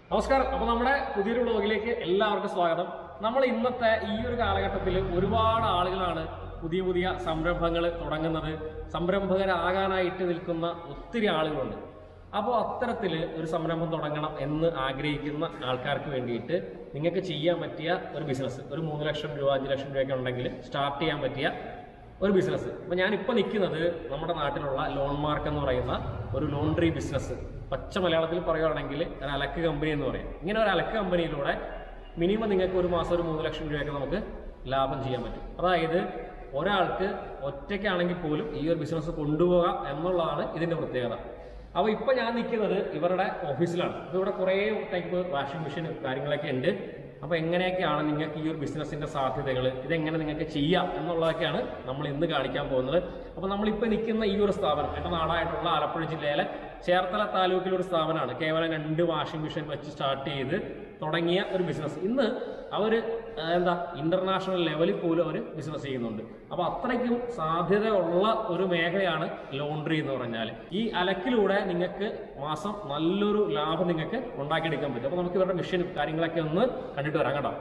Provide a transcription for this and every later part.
നമസ്കാരം അപ്പൊ നമ്മുടെ പുതിയൊരു വ്ളോഗിലേക്ക് എല്ലാവർക്കും സ്വാഗതം നമ്മൾ ഇന്നത്തെ ഈ ഒരു കാലഘട്ടത്തിൽ ഒരുപാട് ആളുകളാണ് പുതിയ പുതിയ സംരംഭങ്ങൾ തുടങ്ങുന്നത് സംരംഭകരാകാനായിട്ട് നിൽക്കുന്ന ഒത്തിരി ആളുകളുണ്ട് അപ്പോൾ അത്തരത്തിൽ ഒരു സംരംഭം തുടങ്ങണം എന്ന് ആഗ്രഹിക്കുന്ന ആൾക്കാർക്ക് വേണ്ടിയിട്ട് നിങ്ങൾക്ക് ചെയ്യാൻ പറ്റിയ ഒരു ബിസിനസ് ഒരു മൂന്ന് ലക്ഷം രൂപ അഞ്ച് ലക്ഷം രൂപയൊക്കെ ഉണ്ടെങ്കിൽ സ്റ്റാർട്ട് ചെയ്യാൻ പറ്റിയ ഒരു ബിസിനസ് അപ്പോൾ ഞാനിപ്പോൾ നിൽക്കുന്നത് നമ്മുടെ നാട്ടിലുള്ള ലോൺ മാർക്ക് എന്ന് പറയുന്ന ഒരു ലോണ്ടറി ബിസിനസ് പച്ച മലയാളത്തിൽ പറയുകയാണെങ്കിൽ ഒരു അലക്ക് കമ്പനി എന്ന് പറയും ഇങ്ങനെ ഒരു അലക്ക് കമ്പനിയിലൂടെ മിനിമം നിങ്ങൾക്ക് ഒരു മാസം ഒരു മൂന്ന് ലക്ഷം രൂപയൊക്കെ നമുക്ക് ലാഭം ചെയ്യാൻ പറ്റും അതായത് ഒരാൾക്ക് ഒറ്റയ്ക്കാണെങ്കിൽ പോലും ഈ ഒരു ബിസിനസ് കൊണ്ടുപോകാം എന്നുള്ളതാണ് ഇതിൻ്റെ പ്രത്യേകത അപ്പോൾ ഇപ്പോൾ ഞാൻ നിൽക്കുന്നത് ഇവരുടെ ഓഫീസിലാണ് അപ്പോൾ ഇവിടെ കുറേ ടൈപ്പ് വാഷിംഗ് മെഷീൻ കാര്യങ്ങളൊക്കെ ഉണ്ട് അപ്പോൾ എങ്ങനെയൊക്കെയാണ് നിങ്ങൾക്ക് ഈ ഒരു ബിസിനസ്സിന്റെ സാധ്യതകൾ ഇതെങ്ങനെ നിങ്ങൾക്ക് ചെയ്യാം എന്നുള്ളതൊക്കെയാണ് നമ്മൾ ഇന്ന് കാണിക്കാൻ പോകുന്നത് അപ്പോൾ നമ്മളിപ്പോൾ നിൽക്കുന്ന ഈ ഒരു സ്ഥാപനം എൻ്റെ നാടായിട്ടുള്ള ആലപ്പുഴ ജില്ലയിലെ ചേർത്തല താലൂക്കിലെ ഒരു സ്ഥാപനമാണ് കേവലം രണ്ട് വാഷിംഗ് മെഷീൻ വെച്ച് സ്റ്റാർട്ട് ചെയ്ത് തുടങ്ങിയ ഒരു ബിസിനസ് ഇന്ന് അവർ എന്താ ഇന്റർനാഷണൽ ലെവലിൽ പോലും അവർ ബിസിനസ് ചെയ്യുന്നുണ്ട് അപ്പോൾ അത്രയ്ക്കും സാധ്യതയുള്ള ഒരു മേഖലയാണ് ലോണ്ടറി എന്ന് പറഞ്ഞാൽ ഈ അലക്കിലൂടെ നിങ്ങൾക്ക് മാസം നല്ലൊരു ലാഭം നിങ്ങൾക്ക് ഉണ്ടാക്കിയെടുക്കാൻ പറ്റും അപ്പോൾ നമുക്ക് ഇവരുടെ മെഷീൻ കാര്യങ്ങളൊക്കെ ഒന്ന് കണ്ടിട്ട് വരാം കേട്ടോ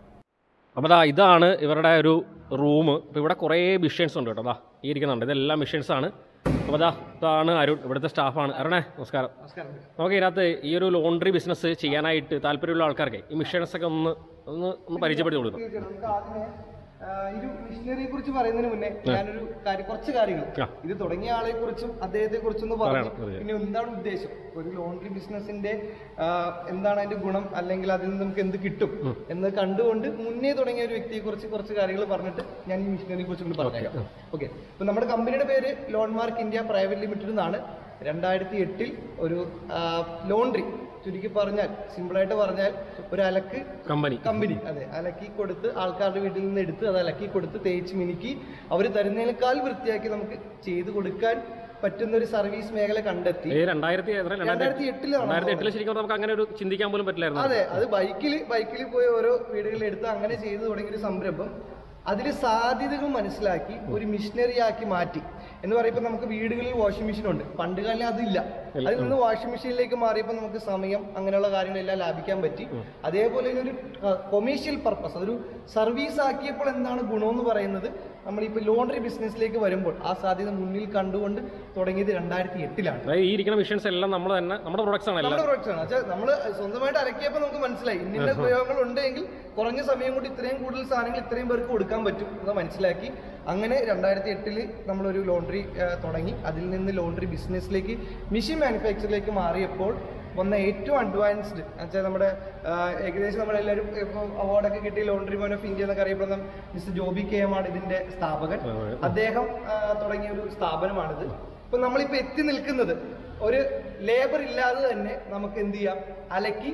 അപ്പോൾ ദാ ഇതാണ് ഇവരുടെ ഒരു റൂം ഇപ്പോൾ ഇവിടെ കുറേ മെഷീൻസ് ഉണ്ട് കേട്ടോ ദാ ഈ ഇരിക്കുന്നുണ്ട് ഇതെല്ലാം മെഷീൻസ് ആണ് അപ്പോൾ ദാ ഇതാണ് അരുൺ ഇവിടുത്തെ സ്റ്റാഫാണ് അരുണേ നമസ്കാരം നമുക്ക് ഇതിനകത്ത് ഈ ഒരു ലോണ്ടറി ബിസിനസ് ചെയ്യാനായിട്ട് താല്പര്യമുള്ള ആൾക്കാർക്ക് ഈ മെഷീൻസ് ഒക്കെ ഒന്ന് ഒന്ന് ഒന്ന് പരിചയപ്പെടുത്തി കൊടുക്കണം തീർച്ചയായിട്ടും. നമുക്ക് ആദ്യമേ ആ, ഈ ഒരു മിഷനറിയെ കുറിച്ച് പറയുന്നതിന് മുന്നേ ഞാനൊരു കാര്യം കുറച്ച് കാര്യങ്ങൾ ആ. ഇത് തുടങ്ങിയ ആളെ കുറിച്ചും അദ്ദേഹത്തെ കുറിച്ചൊന്ന് പറഞ്ഞു പറയണം, തീർച്ചയായും. പിന്നെ എന്താണ് ഉദ്ദേശം ഒരു ലോണ്ടറി ബിസിനസിന്റെ ആ, എന്താണ് അതിന്റെ ഗുണം അല്ലെങ്കിൽ അതിൽ നിന്ന് നമുക്ക് എന്ത് കിട്ടും എന്ന് കണ്ടുകൊണ്ട് മുന്നേ തുടങ്ങിയ ഒരു വ്യക്തിയെ കുറിച്ച് കുറച്ച് കാര്യങ്ങൾ പറഞ്ഞിട്ട് ഞാൻ ഈ മിഷനറിയെ കുറിച്ച് കൂടി പറഞ്ഞേക്കാം ഓക്കെ ഇപ്പൊ നമ്മുടെ കമ്പനിയുടെ പേര് ലോൺ മാർക്ക് ഇന്ത്യ പ്രൈവറ്റ് ലിമിറ്റഡ് എന്നാണ് രണ്ടായിരത്തി എട്ടിൽ ഒരു ലോണ്ടറി ചുരുക്കി പറഞ്ഞാൽ സിമ്പിളായിട്ട് പറഞ്ഞാൽ ഒരു അലക്ക് കമ്പനി കമ്പനി അതെ അലക്കി കൊടുത്ത് ആൾക്കാരുടെ വീട്ടിൽ നിന്ന് എടുത്ത് അത് അലക്കി കൊടുത്ത് തേച്ച് മിനുക്കി അവർ തരുന്നതിനേക്കാൾ വൃത്തിയാക്കി നമുക്ക് ചെയ്തു കൊടുക്കാൻ പറ്റുന്ന ഒരു സർവീസ് മേഖല കണ്ടെത്തി ഈ രണ്ടായിരത്തി എത്ര രണ്ടായിരത്തി രണ്ടായിരത്തി എട്ടിലാണ് രണ്ടായിരത്തി എട്ടില് ശരിക്കും പറഞ്ഞാൽ നമുക്ക് അങ്ങനെ ഒരു ചിന്തിക്കാൻ പോലും പറ്റില്ലായിരുന്നു അതെ അത് ബൈക്കിൽ ബൈക്കിൽ പോയി ഓരോ വീടുകളിൽ എടുത്ത് അങ്ങനെ ചെയ്തു തുടങ്ങിയ ഒരു സംരംഭം അതിൽ സാധ്യതകൾ മനസ്സിലാക്കി ഒരു മിഷനറി ആക്കി മാറ്റി എന്ന് പറയുമ്പോൾ നമുക്ക് വീടുകളിൽ വാഷിംഗ് മെഷീൻ ഉണ്ട് പണ്ട് കാലം അതില്ല അതിൽ നിന്ന് വാഷിംഗ് മെഷീനിലേക്ക് മാറിയപ്പോൾ നമുക്ക് സമയം അങ്ങനെയുള്ള കാര്യങ്ങളെല്ലാം ലാഭിക്കാൻ പറ്റി അതേപോലെ തന്നെ ഒരു കൊമേഴ്ഷ്യൽ പർപ്പസ് അതൊരു സർവീസ് ആക്കിയപ്പോൾ എന്താണ് ഗുണമെന്ന് പറയുന്നത് നമ്മളിപ്പോൾ ലോണ്ടറി ബിസിനസ്സിലേക്ക് വരുമ്പോൾ ആ സാധ്യത മുന്നിൽ കണ്ടുകൊണ്ട് തുടങ്ങിയത് രണ്ടായിരത്തി എട്ടിലാണ് അതായത് ഈ ഇരിക്കുന്ന മെഷീൻസ് എല്ലാം നമ്മൾ തന്നെ നമ്മുടെ പ്രൊഡക്ട്സ് ആണ് എല്ലാം നമ്മുടെ പ്രൊഡക്ട്സ് ആണ് വെച്ചാൽ നമ്മൾ സ്വന്തമായിട്ട് അരക്കിയപ്പോൾ നമുക്ക് മനസ്സിലായി ഇന്ന ഉപയോഗങ്ങൾ ഉണ്ടെങ്കിൽ കുറഞ്ഞ സമയം കൊണ്ട് ഇത്രയും കൂടുതൽ സാധനങ്ങൾ ഇത്രയും പേർക്ക് കൊടുക്കാൻ പറ്റും എന്ന് മനസ്സിലാക്കി അങ്ങനെ രണ്ടായിരത്തി എട്ടില് നമ്മളൊരു ലോണ്ടറി തുടങ്ങി അതിൽ നിന്ന് ലോണ്ടറി ബിസിനസ്സിലേക്ക് മെഷീൻ മാനുഫാക്ചറിലേക്ക് മാറിയപ്പോൾ വന്ന ഏറ്റവും അഡ്വാൻസ്ഡ് വെച്ചാൽ നമ്മുടെ ആ, ഏകദേശം നമ്മളെല്ലാവരും ഇപ്പോൾ അവാർഡൊക്കെ കിട്ടിയ ലോണ്ടറി മോൻ ഓഫ് ഇന്ത്യ എന്നൊക്കെ അറിയപ്പെടുന്ന മിസ്റ്റർ ജോബി കെ എം ആണ് ഇതിന്റെ സ്ഥാപകൻ അദ്ദേഹം ആ, തുടങ്ങിയ ഒരു സ്ഥാപനമാണിത് ഇപ്പൊ നമ്മളിപ്പോ എത്തി നിൽക്കുന്നത് ഒരു ലേബർ ഇല്ലാതെ തന്നെ നമുക്ക് എന്ത് ചെയ്യാം അലക്കി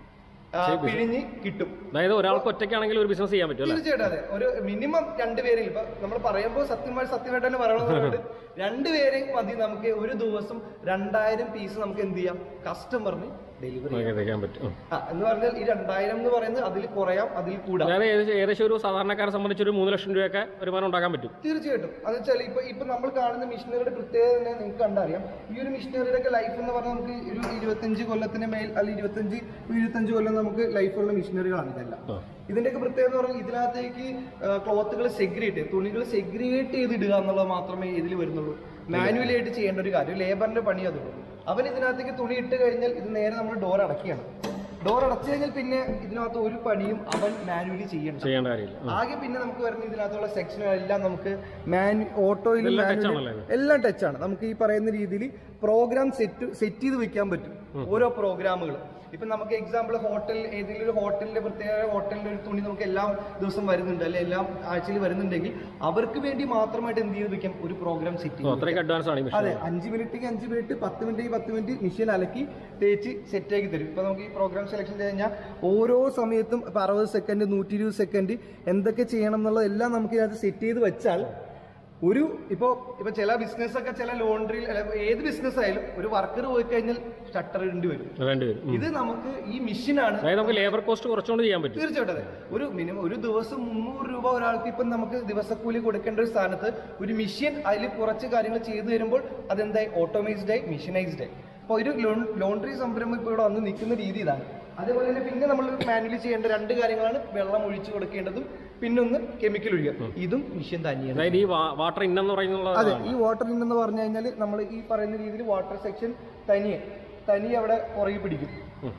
ആ, പിഴിഞ്ഞ് കിട്ടും അതായത് ഒരാൾക്ക് ഒറ്റയ്ക്കാണെങ്കിൽ ഒരു ബിസിനസ് ചെയ്യാൻ പറ്റും അല്ലേ തീർച്ചയായിട്ടും അതെ ഒരു മിനിമം രണ്ടുപേരിൽ ഇപ്പൊ നമ്മൾ പറയുമ്പോൾ സത്യമായി സത്യമായിട്ട് തന്നെ പറയണമെന്നുണ്ട് രണ്ടുപേരെ മതി നമുക്ക് ഒരു ദിവസം രണ്ടായിരം പീസ് നമുക്ക് എന്ത് ചെയ്യാം കസ്റ്റമറിന് ഡെലിവറി നമുക്ക് ചെയ്യാൻ പറ്റും ഉം. ആ എന്ന് പറഞ്ഞാൽ ഈ രണ്ടായിരം എന്ന് പറയുന്നത് അതിൽ കുറയാം അതിൽ കൂടാം അതായത് ഏകദേശം ഏകദേശം ഒരു സാധാരണക്കാരെ സംബന്ധിച്ച് ഒരു മൂന്ന് ലക്ഷം രൂപയൊക്കെ വരുമാനം ഉണ്ടാക്കാൻ പറ്റും തീർച്ചയായിട്ടും അത് വെച്ചാൽ ഇപ്പൊ ഇപ്പൊ നമ്മൾ കാണുന്ന മിഷനറിയുടെ പ്രത്യേകത തന്നെ നിങ്ങൾക്ക് കണ്ടറിയാം ഈ ഒരു മിഷനറിയുടെ ഒക്കെ ലൈഫ് എന്ന് പറഞ്ഞാൽ നമുക്ക് ഒരു ഇരുപത്തഞ്ച് കൊല്ലത്തിന് മേൽ അല്ലെങ്കിൽ ഇരുപത്തഞ്ച് ഇരുപത്തഞ്ച് കൊല്ലം നമുക്ക് ലൈഫുള്ള മിഷനറികളാണ് ഇതെല്ലാം ആ. ഇതിന്റെയൊക്കെ പ്രത്യേകത എന്ന് പറഞ്ഞാൽ ഇതിനകത്തേക്ക് ക്ലോത്തുകൾ സെഗ്രിഗേറ്റ് തുണികൾ സെഗ്രിഗേറ്റ് ചെയ്തിടുക എന്നുള്ളത് മാത്രമേ ഇതിൽ വരുന്നുള്ളൂ മാനുവലി ആയിട്ട് ചെയ്യേണ്ട ഒരു കാര്യം ലേബറിന്റെ പണി അതുള്ളൂ അവൻ ഇതിനകത്തേക്ക് തുണി ഇട്ട് കഴിഞ്ഞാൽ ഇത് നേരെ നമ്മൾ ഡോർ അടക്കുകയാണ് ഡോർ അടച്ചു കഴിഞ്ഞാൽ പിന്നെ ഇതിനകത്ത് ഒരു പണിയും അവൻ മാനുവലി ചെയ്യണം ചെയ്യേണ്ട കാര്യമില്ല ആകെ പിന്നെ നമുക്ക് വരുന്ന ഇതിനകത്തുള്ള സെക്ഷനുകളെല്ലാം നമുക്ക് മാൻ ഓട്ടോയിലും ഇതെല്ലാം touch മാനുവലും ആണല്ലേ എല്ലാം ടച്ച് ആണ് നമുക്ക് ഈ പറയുന്ന രീതിയിൽ പ്രോഗ്രാം സെറ്റ് സെറ്റ് ചെയ്ത് വെക്കാൻ പറ്റും ഓരോ പ്രോഗ്രാമുകൾ ഇപ്പൊ നമുക്ക് എക്സാമ്പിൾ ഹോട്ടൽ ഏതെങ്കിലും ഒരു ഹോട്ടലിന്റെ പ്രത്യേക ഹോട്ടലിന്റെ ഒരു തുണി നമുക്ക് എല്ലാ ദിവസം വരുന്നുണ്ട് അല്ലെ എല്ലാ ആഴ്ചയിൽ വരുന്നുണ്ടെങ്കിൽ അവർക്ക് വേണ്ടി മാത്രമായിട്ട് എന്ത് ചെയ്ത് വെക്കാം ഒരു പ്രോഗ്രാം സെറ്റ് ഓ, ചെയ്യും അത്രയ്ക്ക് അഡ്വാൻസ് ആണ് ഈ മെഷീൻ അതെ അഞ്ച് മിനിറ്റ് അഞ്ച് മിനിറ്റ് പത്ത് മിനിറ്റ് പത്ത് മിനിറ്റ് മെഷീൻ അലക്കി തേച്ച് സെറ്റ് ആക്കി തരും ഇപ്പൊ നമുക്ക് ഈ പ്രോഗ്രാം സെലക്ഷൻ ചെയ്ത് കഴിഞ്ഞാൽ ഓരോ സമയത്തും ഇപ്പൊ അറുപത് സെക്കൻഡ് നൂറ്റി ഇരുപത് സെക്കൻഡ് എന്തൊക്കെ ചെയ്യണം എന്നുള്ളതെല്ലാം നമുക്ക് ഇതിനകത്ത് സെറ്റ് ചെയ്ത് വെച്ചാൽ ഒരു ഇപ്പോ ഇപ്പൊ ചില ബിസിനസ് ഒക്കെ ചില ലോണ്ടറി ഏത് ബിസിനസ് ആയാലും ഒരു വർക്കർ പോയി കഴിഞ്ഞാൽ ഷട്ടർ ഇടേണ്ടി വരും വേണ്ടി വരും ഉം. ഇത് നമുക്ക് ഈ മെഷീനാണ് അതായത് നമുക്ക് ലേബർ കോസ്റ്റ് കുറച്ചുകൊണ്ട് ചെയ്യാൻ പറ്റും തീർച്ചയായിട്ടും അതെ ഒരു മിനിമം ഒരു ദിവസം മുന്നൂറ് രൂപ ഒരാൾക്ക് ഇപ്പം നമുക്ക് ദിവസക്കൂലി കൊടുക്കേണ്ട ഒരു സ്ഥാനത്ത് ഒരു മെഷീൻ അതിൽ കുറച്ച് കാര്യങ്ങൾ ചെയ്തു തരുമ്പോൾ അതെന്തായി ഓട്ടോമൈസ്ഡ് ആയി മെഷീനൈസ്ഡ് ആയി അപ്പോൾ ഒരു ലോണ്ടറി സംരംഭം ഇപ്പോൾ ഇവിടെ വന്ന് നിൽക്കുന്ന രീതി ഇതാണ് അതേപോലെ തന്നെ പിന്നെ നമ്മൾ മാനുവലി ചെയ്യേണ്ട രണ്ട് കാര്യങ്ങളാണ് വെള്ളം ഒഴിച്ചു കൊടുക്കേണ്ടതും പിന്നൊന്ന് കെമിക്കൽ ഒഴിക്കുക ഇതും മിഷ്യൻ തന്നെയാണ് അതായത് ഈ വാട്ടർ ഇന്നെന്ന് പറയുന്നത് അതെ ഈ വാട്ടർ ഇൻ എന്ന് പറഞ്ഞു കഴിഞ്ഞാൽ നമ്മൾ ഈ പറയുന്ന രീതിയിൽ വാട്ടർ സെക്ഷൻ തനിയെ തനിയെ അവിടെ പുറകെ പിടിക്കും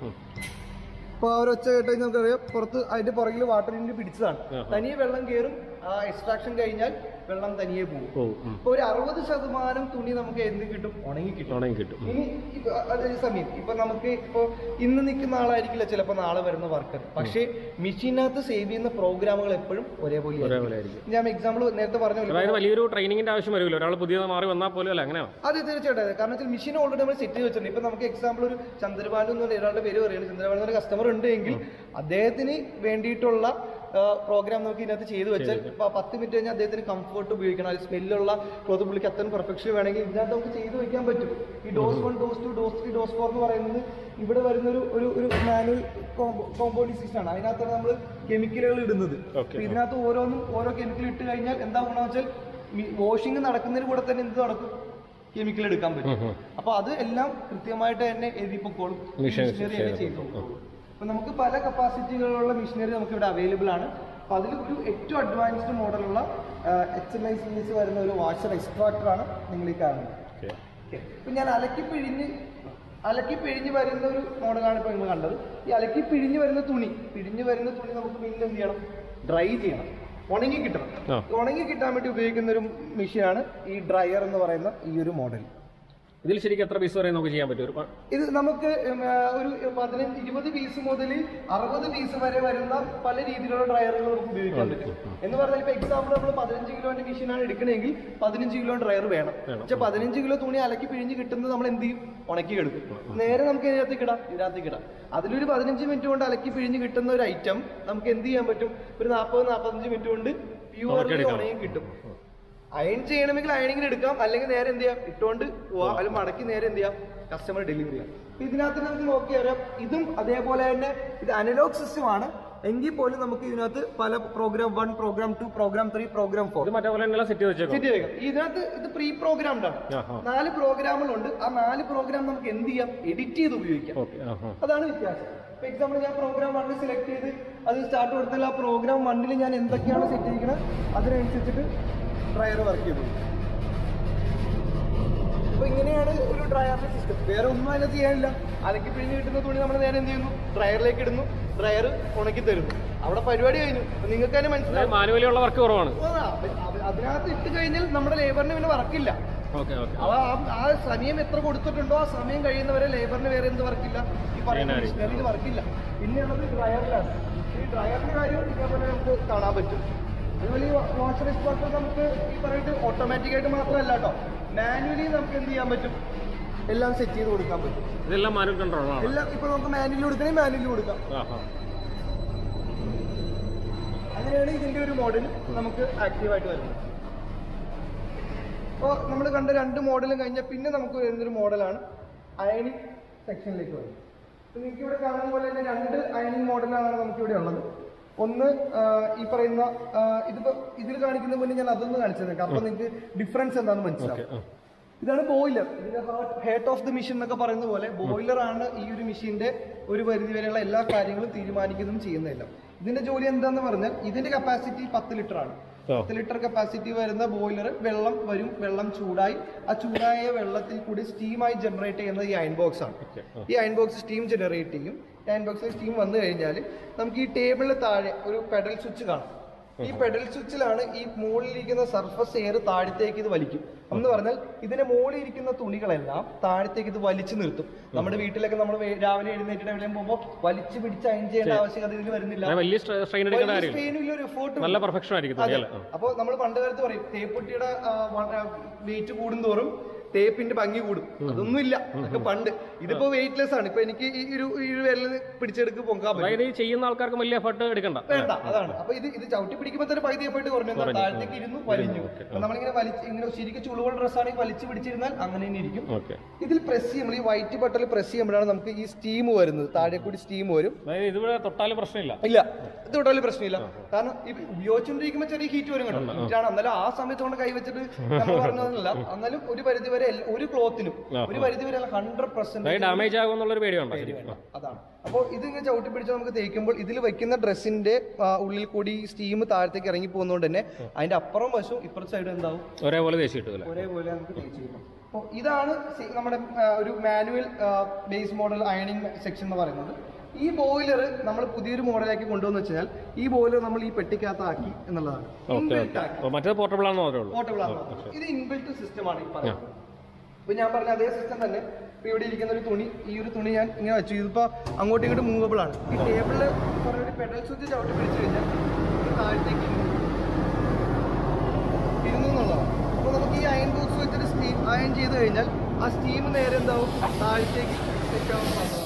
ഇപ്പോൾ ആ ഒരു ഒച്ച കേട്ട് കഴിഞ്ഞാൽ നമുക്കറിയാം പുറത്ത് അതിന്റെ പുറകിൽ വാട്ടർ ഇൻ പിടിച്ചതാണ് തനിയെ വെള്ളം കയറും ആ എക്സ്ട്രാക്ഷൻ കഴിഞ്ഞാൽ വെള്ളം തനിയെ പോകും ഓ ഉം. ഇപ്പൊ ഒരു അറുപത് ശതമാനം തുണി നമുക്ക് എന്ത് കിട്ടും ഉണങ്ങി കിട്ടും ഉണങ്ങി കിട്ടും ഇനി ഇപ്പൊ അതേ സമയം ഇപ്പൊ നമുക്ക് ഇപ്പൊ ഇന്ന് നിൽക്കുന്ന ആളായിരിക്കില്ല ചിലപ്പോൾ നാളെ വരുന്ന വർക്കർ പക്ഷേ മെഷീനകത്ത് സേവ് ചെയ്യുന്ന പ്രോഗ്രാമുകൾ എപ്പോഴും ഒരേപോലെ ആയിരിക്കും. ഒരേപോലെ ആയിരിക്കും ഞാൻ എക്സാമ്പിൾ നേരത്തെ പറഞ്ഞ പോലെ അതായത് വലിയൊരു ട്രെയിനിങ്ങിന്റെ ആവശ്യം വരില്ല ഒരാൾ പുതിയത് മാറി വന്നാൽ പോലും അല്ല അങ്ങനെയാണോ അതെ തീർച്ചയായിട്ടും അതെ കാരണം വെച്ചാൽ മെഷീൻ ഓൾറെഡി നമ്മൾ സെറ്റ് ചെയ്ത് വെച്ചിട്ടുണ്ട് ഇപ്പൊ നമുക്ക് എക്സാമ്പിൾ ഒരു ചന്ദ്രബാലു എന്ന് പറഞ്ഞ ഒരാളുടെ പേര് പറയുന്നത് ചന്ദ്രബാലു എന്നൊരു കസ്റ്റമർ ഉണ്ട് എങ്കിൽ അദ്ദേഹത്തിന് വേണ്ടിയിട്ടുള്ള പ്രോഗ്രാം നമുക്ക് ഇതിനകത്ത് ചെയ്തു വെച്ചാൽ ഇപ്പൊ പത്ത് മിനിറ്റ് കഴിഞ്ഞാൽ അദ്ദേഹത്തിന് കംഫർട്ട് ഉപയോഗിക്കണം അത് സ്മെല്ലുള്ള ക്ലോത്ത് പുള്ളിക്ക് അത്രയും പെർഫെക്ഷൻ വേണമെങ്കിൽ ഇതിനകത്ത് നമുക്ക് ചെയ്തു വെക്കാൻ പറ്റും ഈ dose one dose two dose three dose four എന്ന് പറയുന്നത് ഇവിടെ വരുന്ന ഒരു ഒരു ഒരു മാനുവൽ കോമ്പൗണ്ടിങ് സിസ്റ്റം ആണ് അതിനകത്താണ് നമ്മൾ കെമിക്കലുകൾ ഇടുന്നത് Okay. അപ്പൊ ഇതിനകത്ത് ഓരോന്നും ഓരോ കെമിക്കൽ ഇട്ട് കഴിഞ്ഞാൽ എന്താ ഗുണമെന്ന് വെച്ചാൽ വാഷിംഗ് നടക്കുന്നതിന് കൂടെ തന്നെ എന്ത് നടക്കും കെമിക്കൽ എടുക്കാൻ പറ്റും അപ്പൊ അത് എല്ലാം കൃത്യമായിട്ട് തന്നെ എഴുതിപ്പോക്കോളും മെഷീനറി തന്നെ ചെയ്തോളും അപ്പൊ നമുക്ക് പല കപ്പാസിറ്റികളുള്ള മെഷീനറി നമുക്ക് ഇവിടെ അവൈലബിൾ ആണ് അപ്പൊ അതിൽ ഒരു ഏറ്റവും അഡ്വാൻസ്ഡ് മോഡലുള്ള H M I C S വരുന്ന ഒരു വാഷർ എക്സ്ട്രാക്ടർ ആണ് നിങ്ങൾ ഈ കാണുന്നത് ഓക്കെ Okay. ഇപ്പൊ ഞാൻ അലക്കി പിഴിഞ്ഞ് അലക്കി പിഴിഞ്ഞ് വരുന്ന ഒരു മോഡലാണ് ഇപ്പൊ നിങ്ങൾ കണ്ടത് ഈ അലക്കി പിഴിഞ്ഞ് വരുന്ന തുണി പിഴിഞ്ഞ് വരുന്ന തുണി നമുക്ക് പിന്നെ എന്ത് ചെയ്യണം ഡ്രൈ ചെയ്യണം ഉണങ്ങി കിട്ടണം ആ. ഉണങ്ങി കിട്ടാൻ വേണ്ടി ഉപയോഗിക്കുന്ന ഒരു മെഷീനാണ് ഈ ഡ്രയർ എന്ന് പറയുന്ന ഈ ഒരു മോഡൽ ഇതിൽ ശരിക്കും എത്ര പീസ് വരെ നമുക്ക് ചെയ്യാൻ പറ്റും ഒരു പ- ഇത് നമുക്ക് ഉം, ആ, ഒരു പതിനഞ്ച് ഇരുപത് പീസ് മുതൽ അറുപത് പീസ് വരെ വരുന്ന പല രീതിയിലുള്ള ഡ്രയറുകൾ നമുക്ക് ഉപയോഗിക്കാൻ പറ്റും എന്ന് പറഞ്ഞാൽ ഇപ്പൊ എക്സാമ്പിൾ നമ്മൾ പതിനഞ്ച് കിലോന്റെ മെഷീനാണ് എടുക്കണമെങ്കിൽ പതിനഞ്ച് കിലോ ഡ്രയർ വേണം പക്ഷെ പതിനഞ്ച് കിലോ തുണി അലക്കി പിഴിഞ്ഞ് കിട്ടുന്നത് നമ്മൾ എന്ത് ചെയ്യും ഉണക്കി എടുക്കും നേരെ നമുക്ക് ഇതിനകത്തേക്ക് ഇടാം ഇതിനകത്തേക്ക് ഇടാം അതിലൊരു പതിനഞ്ച് മിനിറ്റ് കൊണ്ട് അലക്കി പിഴിഞ്ഞ് കിട്ടുന്ന ഒരു ഐറ്റം നമുക്ക് എന്ത് ചെയ്യാൻ പറ്റും ഒരു നാൽപ്പത് നാൽപ്പത്തഞ്ച് മിനിറ്റ് കൊണ്ട് പ്യൂർലി ഉണങ്ങി കിട്ടും അയൺ ചെയ്യണമെങ്കിൽ അയണിങ്ങിന് എടുക്കാം അല്ലെങ്കിൽ നേരെ എന്ത് ചെയ്യാം ഇട്ടുകൊണ്ട് പോവാം അല്ലെങ്കിൽ മടക്കി നേരെ എന്ത് ചെയ്യാം കസ്റ്റമർ ഡെലിവറി ചെയ്യാം അപ്പൊ ഇതിനകത്ത് നമുക്ക് നോക്കിയാൽ ഇതും അതേപോലെ തന്നെ ഇത് അനലോഗ് സിസ്റ്റം ആണ് എങ്കിൽ പോലും നമുക്ക് ഇതിനകത്ത് പല programme one programme two programme three programme four ഇത് മറ്റേ പോലെ തന്നെ സെറ്റ് ചെയ്ത് വെച്ചേക്കും സെറ്റ് ചെയ്യുക ഇതിനകത്ത് ഇത് പ്രീ പ്രോഗ്രാംഡ് ആണ് ആഹാ. നാല് പ്രോഗ്രാമുകളുണ്ട് ആ നാല് പ്രോഗ്രാം നമുക്ക് എന്ത് ചെയ്യാം എഡിറ്റ് ചെയ്ത് ഉപയോഗിക്കാം ഓക്കെ ആ ആ അതാണ് വ്യത്യാസം ഇപ്പൊ എക്സാമ്പിൾ ഞാൻ പ്രോഗ്രാം വണ്ണിൽ സെലക്ട് ചെയ്ത് അത് സ്റ്റാർട്ട് കൊടുത്താൽ ആ പ്രോഗ്രാം വണ്ണിൽ ഞാൻ എന്തൊക്കെയാണ് സെറ്റ് ചെയ്തിരിക്കുന്നത് അതിനനുസരിച്ചിട്ട് ഡ്രയർ വർക്ക് ചെയ്തു അപ്പൊ ഇങ്ങനെയാണ് ഒരു ഡ്രയറിന്റെ സിസ്റ്റം വേറെ ഒന്നും അതിനകത്ത് ചെയ്യാനില്ല അലക്കി പിഴിഞ്ഞ് കിട്ടുന്ന തുണി നമ്മൾ നേരെ എന്ത് ചെയ്യുന്നു ഡ്രയറിലേക്ക് ഇടുന്നു ഡ്രയർ ഉണക്കി തരുന്നു അവിടെ പരിപാടി കഴിഞ്ഞു അപ്പൊ നിങ്ങൾക്ക് തന്നെ മനസ്സിലാവും മാനുവലി ഉള്ള വർക്ക് കുറവാണ് ഓ, അവ- അവ- അതിനകത്ത് ഇട്ട് കഴിഞ്ഞാൽ നമ്മുടെ ലേബറിന് പിന്നെ വർക്കില്ല ഓക്കെ ഓക്കെ അവ ആ- ആ സമയം എത്ര കൊടുത്തിട്ടുണ്ടോ ആ സമയം കഴിയുന്നവരെ ലേബറിന് വേറെ എന്ത് വർക്കില്ല ഈ പറയുന്ന ചെയ്യാനായി. മിഷനറിയിൽ വർക്കില്ല പിന്നെയുള്ളത് ഡ്രയറിലാണ് ഈ ഡ്രയറിന്റെ കാര്യം ഇതേപോലെ നമുക്ക് കാണാൻ പറ്റും അതുപോലെ ഈ വാഷർ എക്സ്പോർട്ട് നമുക്ക് ഈ പറയുന്നത് ഓട്ടോമാറ്റിക് ആയിട്ട് മാത്രമല്ല കേട്ടോ മാനുവലി നമുക്ക് എന്ത് ചെയ്യാൻ പറ്റും എല്ലാം സെറ്റ് ചെയ്ത് കൊടുക്കാൻ പറ്റും ഇതെല്ലാം മാനുവൽ കൺട്രോളാണ് എല്ലാം ഇപ്പൊ നമുക്ക് മാനുവലി കൊടുക്കണമെങ്കിൽ മാനുവലി കൊടുക്കാം ആ ആ അങ്ങനെയാണ് ഇതിന്റെ ഒരു മോഡൽ നമുക്ക് ആക്റ്റീവായിട്ട് വരുന്നത് അപ്പോൾ നമ്മൾ കണ്ട രണ്ട് മോഡലും കഴിഞ്ഞാൽ പിന്നെ നമുക്ക് വരുന്നൊരു മോഡലാണ് അയണിങ് സെക്ഷനിലേക്ക് വരുന്നത് അപ്പോൾ നിങ്ങൾക്ക് ഇവിടെ കാണുന്ന പോലെ തന്നെ രണ്ട് അയണിങ് മോഡലാണ് നമുക്ക് ഇവിടെ ഉള്ളത് ഒന്ന് ആ, ഈ പറയുന്ന ആ, ഇതിപ്പോ ഇതിൽ കാണിക്കുന്ന മുന്നേ ഞാൻ അതൊന്ന് കാണിച്ചത് അപ്പോൾ നിങ്ങൾക്ക് ഡിഫറൻസ് എന്താണെന്ന് മനസ്സിലാവും ആ. ഇതാണ് ബോയിലർ ഇതിന്റെ ഹേർട്ട് ഓഫ് ദി മെഷീൻ എന്നൊക്കെ പറയുന്ന പോലെ ബോയിലർ ആണ് ഈ ഒരു മെഷീന്റെ ഒരു പരിധി വരെയുള്ള എല്ലാ കാര്യങ്ങളും തീരുമാനിക്കുന്നതും ചെയ്യുന്നതെല്ലാം ഇതിന്റെ ജോലി എന്താന്ന് പറഞ്ഞാൽ ഇതിന്റെ കപ്പാസിറ്റി പത്ത് ലിറ്റർ ആണ് ഓ. പത്ത് ലിറ്റർ കപ്പാസിറ്റി വരുന്ന ബോയിലർ വെള്ളം വരും വെള്ളം ചൂടായി ആ ചൂടായ വെള്ളത്തിൽ കൂടി സ്റ്റീമായി ജനറേറ്റ് ചെയ്യുന്നത് ഈ അയൺ ബോക്സ് ആണ് ഓക്കെ ആ ഈ അയൺ ബോക്സ് സ്റ്റീം ജനറേറ്റ് ചെയ്യും ഈ അയൺ ബോക്സിൽ സ്റ്റീം വന്നു കഴിഞ്ഞാൽ നമുക്ക് ഈ ടേബിളിന് താഴെ ഒരു പെഡൽ സ്വിച്ച് കാണും ഈ പെഡൽ സ്വിച്ചിലാണ് ഈ മുകളിലിരിക്കുന്ന സർഫസ് എയർ താഴത്തേക്ക് ഇത് വലിക്കും എന്ന് പറഞ്ഞാൽ ഇതിന്റെ മുകളിൽ ഇരിക്കുന്ന തുണികളെല്ലാം താഴത്തേക്ക് ഇത് വലിച്ചു നിർത്തും നമ്മുടെ വീട്ടിലൊക്കെ നമ്മൾ രാവിലെ എഴുന്നേറ്റിട്ട് എവിടെയും പോകുമ്പോൾ വലിച്ചു പിടിച്ച് അയൺ ചെയ്യേണ്ട ആവശ്യകത ഇതിൽ വരുന്നില്ല അങ്ങനെ വലിയ സ്ട്രെയിൻ എടുക്കേണ്ട കാര്യമില്ല സ്ട്രെയിനില്ല ഒരു എഫേർട്ട് നല്ല പെർഫെക്ഷൻ ആയിരിക്കും തുണി അല്ലേ ആ. അപ്പോൾ നമ്മൾ പണ്ട് കാലത്ത് പറയും തേപ്പൊട്ടിയുടെ വെയിറ്റ് കൂടുന്തോറും തേപ്പിന്റെ ഭംഗി കൂടും അതൊന്നുമില്ല അതൊക്കെ പണ്ട് ഇതിപ്പോ വെയിറ്റ്ലെസ് ആണ് ഇപ്പൊ എനിക്ക് ഈ ഒരു ഈ ഒരു വിരൽ പിടിച്ചെടുക്ക് പൊങ്കാൻ പറ്റും അതായത് ഈ ചെയ്യുന്ന ആൾക്കാർക്ക് വലിയ എഫർട്ട് എടുക്കണ്ട വേണ്ട അതാണ് അപ്പൊ ഇത് ഇത് ചവിട്ടി പിടിക്കുമ്പോൾ തന്നെ പകുതി എഫേർട്ട് കുറഞ്ഞു എന്താ? താഴത്തേക്ക് ഇരുന്നു വലിഞ്ഞു അപ്പൊ നമ്മളിങ്ങനെ വലിച്ച് ഇങ്ങനെ ശരിക്കും ചുളുവൾ ഡ്രസ് ആണെങ്കിൽ വലിച്ചു പിടിച്ചിരുന്നാൽ അങ്ങനെ തന്നെ ഇരിക്കും ഓക്കെ ഇതിൽ പ്രസ് ചെയ്യുമ്പോൾ ഈ വൈറ്റ് ബട്ടണിൽ പ്രസ് ചെയ്യുമ്പോഴാണ് നമുക്ക് ഈ സ്റ്റീം വരുന്നത് താഴെ കൂടി സ്റ്റീം വരും അതായത് ഇതിവിടെ തൊട്ടാലും പ്രശ്നമില്ല ഇല്ല ഇത് തൊട്ടാലും പ്രശ്നമില്ല കാരണം ഇത് ഉപയോഗിച്ചുകൊണ്ടിരിക്കുമ്പോൾ ചെറിയ ഹീറ്റ് വരും കേട്ടോ ഹീറ്റാണ് എന്നാലും ആ സമയത്ത് കൊണ്ട് കൈ വെച്ചിട്ട് നമ്മൾ പറഞ്ഞതല്ല എന്നാലും ഒരു പരിധി വരെ എൽ- ഒരു ക്ലോത്തിലും ആ, ഒരു പരിധി വരെ ഹൺഡ്രഡ് പെർസെന്റ് അതായത് ഡാമേജ് ആകുമെന്നുള്ളൊരു പേടിയുണ്ടോ ശരിക്കും ആ. അതാണ് അപ്പോൾ ഇത് ഇങ്ങനെ ചവിട്ടി പിടിച്ച് നമുക്ക് തേക്കുമ്പോൾ ഇതിൽ വെക്കുന്ന ഡ്രസ്സിന്റെ ഉള്ളിൽ കൂടി സ്റ്റീം താഴത്തേക്ക് ഇറങ്ങി പോകുന്നതുകൊണ്ട് തന്നെ അതിന്റെ അപ്പുറം വശവും ഇപ്പുറത്തെ സൈഡും എന്താവും ഒരേപോലെ തേച്ച് കിട്ടും അല്ലേ ഒരേപോലെ നമുക്ക് തേച്ച് കിട്ടും അപ്പോൾ ഇതാണ് സി- നമ്മുടെ ആ, ഒരു മാനുവൽ ബേസ് മോഡൽ അയണിങ് സെക്ഷൻ എന്ന് പറയുന്നത് ഈ ബോയിലർ നമ്മൾ പുതിയൊരു മോഡലാക്കി കൊണ്ടുവന്ന് വെച്ചാൽ ഈ ബോയിലർ നമ്മൾ ഈ പെട്ടിക്കകത്താക്കി എന്നുള്ളതാണ് ഓക്കെ Inbuilt ഓക്കെ ആക്കി. അപ്പോൾ മറ്റേത് പോർട്ടബിൾ ആണെന്ന് മാത്രമേ ഉള്ളൂ പോർട്ടബിൾ ആണ് ഇത് ഇൻബിൽറ്റ് സിസ്റ്റമാണ് ഈ പറയുന്നത് ഇപ്പൊ ഞാൻ പറഞ്ഞ അതേ സിസ്റ്റം തന്നെ ഇപ്പൊ ഇവിടെ ഇരിക്കുന്ന ഒരു തുണി ഈ ഒരു തുണി ഞാൻ ഇങ്ങനെ വെച്ചു ഇതിപ്പോ അങ്ങോട്ടും ഇങ്ങോട്ടും മൂവബിൾ ആണ് ഈ ടേബിളില് ഒരു പെഡൽ സ്വിച്ച് ചവിട്ടി പിടിച്ചു കഴിഞ്ഞാൽ ഇത് താഴത്തേക്ക് ഇരുന്നു. ഇരുന്നു എന്നുള്ളതാണ് അപ്പോൾ നമുക്ക് ഈ അയൺ ബോക്സ് വെച്ചിട്ട് സ്റ്റീം അയൺ ചെയ്ത് കഴിഞ്ഞാൽ ആ സ്റ്റീം നേരെ എന്താവും താഴത്തേക്ക് തെറ്റാവുന്നതാണ്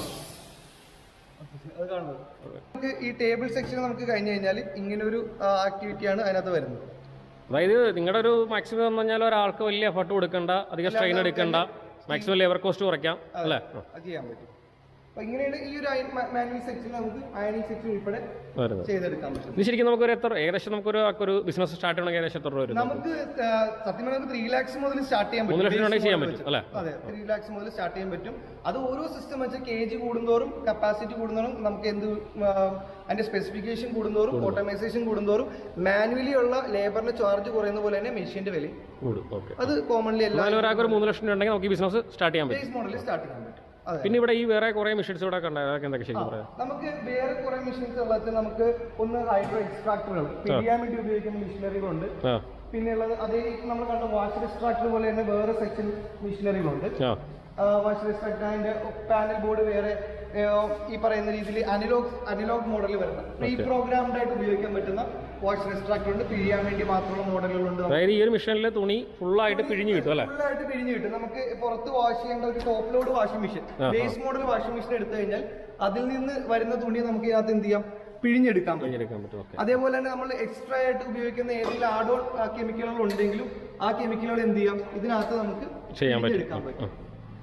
അത് കാണുന്നത് നമുക്ക് ഈ ടേബിൾ സെക്ഷൻ നമുക്ക് കഴിഞ്ഞു കഴിഞ്ഞാൽ ഇങ്ങനെ ഒരു ആക്ടിവിറ്റിയാണ് അതിനകത്ത് വരുന്നത് അതായത് നിങ്ങളുടെ ഒരു മാക്സിമം എന്ന് പറഞ്ഞാൽ ഒരാൾക്ക് വലിയ എഫർട്ട് കൊടുക്കണ്ട അധികം സ്ട്രെയിൻ എടുക്കണ്ട മാക്സിമം ലേബർ കോസ്റ്റ് കുറയ്ക്കാം അല്ലേ ആ, അത് ചെയ്യാൻ പറ്റും അപ്പൊ ഇങ്ങനെയാണ് ഈ ഒരു മാനുവൽ സെക്ഷൻ നമുക്ക് അയണിങ് സെക്ഷൻ ഉൾപ്പെടെ വരുന്നത് ചെയ്തെടുക്കാൻ പറ്റും ഇത് ശരിക്കും നമുക്കൊരു എത്ര ഏകദേശം നമുക്കൊരു ഒരു ബിസിനസ് സ്റ്റാർട്ട് ചെയ്യണമെങ്കിൽ ഏകദേശം എത്ര രൂപ വരും നമുക്ക് ആ, സത്യം പറഞ്ഞാൽ ത്രീ ലാക്സ് മുതൽ സ്റ്റാർട്ട് ചെയ്യാൻ മൂന്ന് ലക്ഷം Base രൂപ ചെയ്യാൻ model പറ്റും, വെച്ച്. അല്ലേ? അതെ ത്രീ ലാക്സ് മുതൽ സ്റ്റാർട്ട് ചെയ്യാൻ പറ്റും അത് ഓരോ സിസ്റ്റം വെച്ച് കെ ജി കൂടുന്തോറും കപ്പാസിറ്റി കൂടുന്നതോറും നമുക്ക് എന്ത് ആ, അതിന്റെ സ്പെസിഫിക്കേഷൻ കൂടുന്നതോറും ഓട്ടോമൈസേഷൻ കൂടുന്നതോറും മാനുവലി ഉള്ള ലേബറിന്റെ ചാർജ് കുറയുന്ന പോലെ തന്നെ മെഷീന്റെ വില കൂടും ഓക്കെ അത് കോമൺലി എല്ലാ എന്നാലും ഒരാൾക്ക് ഒരു മൂന്ന് ലക്ഷം രൂപ ഉണ്ടെങ്കിൽ നമുക്ക് ഈ ബിസിനസ് സ്റ്റാർട്ട് ചെയ്യാൻ പറ്റും ബേസ് മോഡലിൽ സ്റ്റാർട്ട് ചെയ്യാൻ പറ്റും അതെ പിന്നെ ഇവിടെ ഈ വേറെ കുറേ മെഷീൻസ് ഇവിടെ കണ്ട അതൊക്കെ എന്തൊക്കെ ശരിക്കും പറയാം നമുക്ക് വേറെ കുറെ മെഷീൻസ് ഉള്ളത് നമുക്ക് ഒന്ന് ഹൈഡ്രോ എക്സ്ട്രാക്ടറുകൾ പിടിയാൻ വേണ്ടി ഉപയോഗിക്കുന്ന മെഷീനറികളുണ്ട് ആ പിന്നെ ഉള്ളത് അതേ നമ്മൾ കണ്ട വാഷർ എക്സ്ട്രാക്ടർ പോലെ തന്നെ വേറെ സെക്ഷൻ മെഷീനറികളുണ്ട് ആ വാഷർ എക്സ്ട്രാക്ടർ അതിന്റെ പാനൽ ബോർഡ് വേറെ ആ, ഈ പറയുന്ന രീതിയിൽ അനലോഗ് അനലോഗ് മോഡൽ വരുന്ന പ്രീ പ്രോഗ്രാംഡ് ആയിട്ട് ഉപയോഗിക്കാൻ പറ്റുന്ന വാഷർ എക്സ്ട്രാക്ടർ ഉണ്ട് പിഴിയാൻ വേണ്ടി മാത്രമുള്ള മോഡലുകളുണ്ട് അതായത് ഈ ഒരു മെഷീനിൽ തുണി ഫുള്ളായിട്ട് പിഴിഞ്ഞ് കിട്ടും അല്ലേ ഫുള്ളായിട്ട് പിഴിഞ്ഞ് കിട്ടും നമുക്ക് പുറത്ത് വാഷ് ചെയ്യേണ്ട ഒരു top load washing machine base model washing machine എടുത്തു കഴിഞ്ഞാൽ അതിൽ നിന്ന് വരുന്ന തുണി നമുക്ക് ഇതിനകത്ത് എന്ത് ചെയ്യാം പിഴിഞ്ഞെടുക്കാൻ പറ്റും പിഴിഞ്ഞെടുക്കാൻ പറ്റും ഓക്കെ അതേപോലെ തന്നെ നമ്മൾ എക്സ്ട്രാ ആയിട്ട് ഉപയോഗിക്കുന്ന ഏതെങ്കിലും ആഡ് ഓൺ കെമിക്കലുകൾ ഉണ്ടെങ്കിലും ആ കെമിക്കലുകൾ എന്ത് ചെയ്യാം ഇതിനകത്ത് നമുക്ക് ചെയ്യാൻ പറ്റും പിഴിഞ്ഞെടുക്കാൻ പറ്റും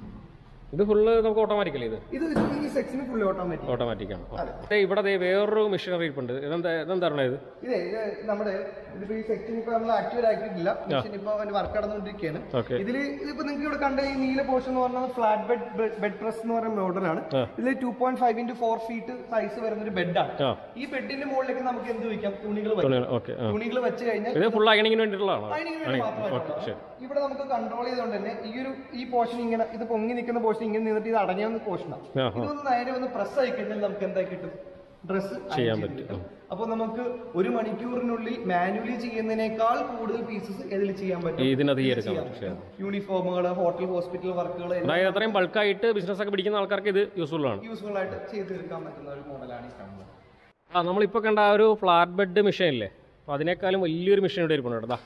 ഇത് ഫുള്ള് നമുക്ക് ഓട്ടോമാറ്റിക്കലി ഇത് ഇത് ഈ സെക്ഷന് ഫുള്ളി ഓട്ടോമാറ്റിക് ഓട്ടോമാറ്റിക് ആണ് ഇവിടെ ദേ വേറൊരു മെഷീനറി ഇരിപ്പുണ്ട് ഇതെന്താ ഇതെന്താണ് ഇത് ഇതേ ഇത് നമ്മുടെ ഇതിപ്പോ ഈ സെക്ഷൻ ഇപ്പൊ നമ്മൾ ആക്റ്റീവ് ആക്കിയിട്ടില്ല മെഷീൻ ഇപ്പൊ അതിന്റെ വർക്ക് നടന്നുകൊണ്ടിരിക്കുകയാണ് ഓക്കെ ഇതില് ഇതിപ്പോ നിങ്ങൾക്ക് ഇവിടെ കണ്ട ഈ നീല പോർഷൻ എന്ന് പറഞ്ഞത് ഫ്ലാറ്റ് ബെഡ് ബെഡ് പ്രസ് എന്ന് പറയുന്ന മോഡലാണ് ആ. ഇതിൽ two point five into four feet size വരുന്ന ഒരു ബെഡാണ് ആ ഈ ബെഡിന്റെ മുകളിലേക്ക് നമുക്ക് എന്ത് വെക്കാം തുണികൾ വെക്കാം തുണി ഓക്കെ ആ തുണികൾ വെച്ച് കഴിഞ്ഞാൽ ഇത് ഫുൾ അയണിങ്ങിന് വേണ്ടിയിട്ടുള്ളതാണോ അതിന് വേണ്ടി ഓക്കെ മാത്രമായിട്ടുള്ളതാണ്. ശരി ഇവിടെ നമുക്ക് കൺട്രോൾ ചെയ്തുകൊണ്ട് തന്നെ ഈ ഒരു ഈ പോർഷൻ ഇങ്ങനെ ഇത് പൊങ്ങി നിൽക്കുന്ന പോർഷൻ ഇങ്ങനെ നിന്നിട്ട് ഇത് അടങ്ങിയ പോർഷനാണ് ആ ആ ഇതൊന്ന് നേരെ ഒന്ന് പ്രസ് ആയി കഴിഞ്ഞാൽ നമുക്ക് എന്താ കിട്ടും ഡ്രസ്സ് ചെയ്യാൻ പറ്റും. അപ്പൊ നമുക്ക് ഒരു മണിക്കൂറിനുള്ളിൽ മാനുവലി ചെയ്യുന്നതിനേക്കാൾ കൂടുതൽ പീസസ് ഇതിൽ ചെയ്യാൻ പറ്റും ഇതിനകത്ത് ഈ എടുക്കാൻ പറ്റും ശരി യൂണിഫോമുകൾ ഹോട്ടൽ ഹോസ്പിറ്റൽ വർക്കുകൾ അതായത് അത്രയും ബൾക്കായിട്ട് ബിസിനസ് ഒക്കെ പിടിക്കുന്ന ആൾക്കാർക്ക് ഇത് യൂസ്ഫുൾ ആണ് യൂസ്ഫുൾ ആയിട്ട് ചെയ്ത് തീർക്കാൻ പറ്റുന്ന ഒരു മോഡലാണ് ഈ കാണുന്നത് ആ നമ്മളിപ്പോൾ കണ്ട ആ ഒരു ഫ്ലാറ്റ് ബെഡ് മെഷീൻ ഇല്ലേ അപ്പോൾ അതിനേക്കാളും വലിയൊരു മെഷീൻ ഇവിടെ ഇരിപ്പുണ്ട് കേട്ടോ ദാ.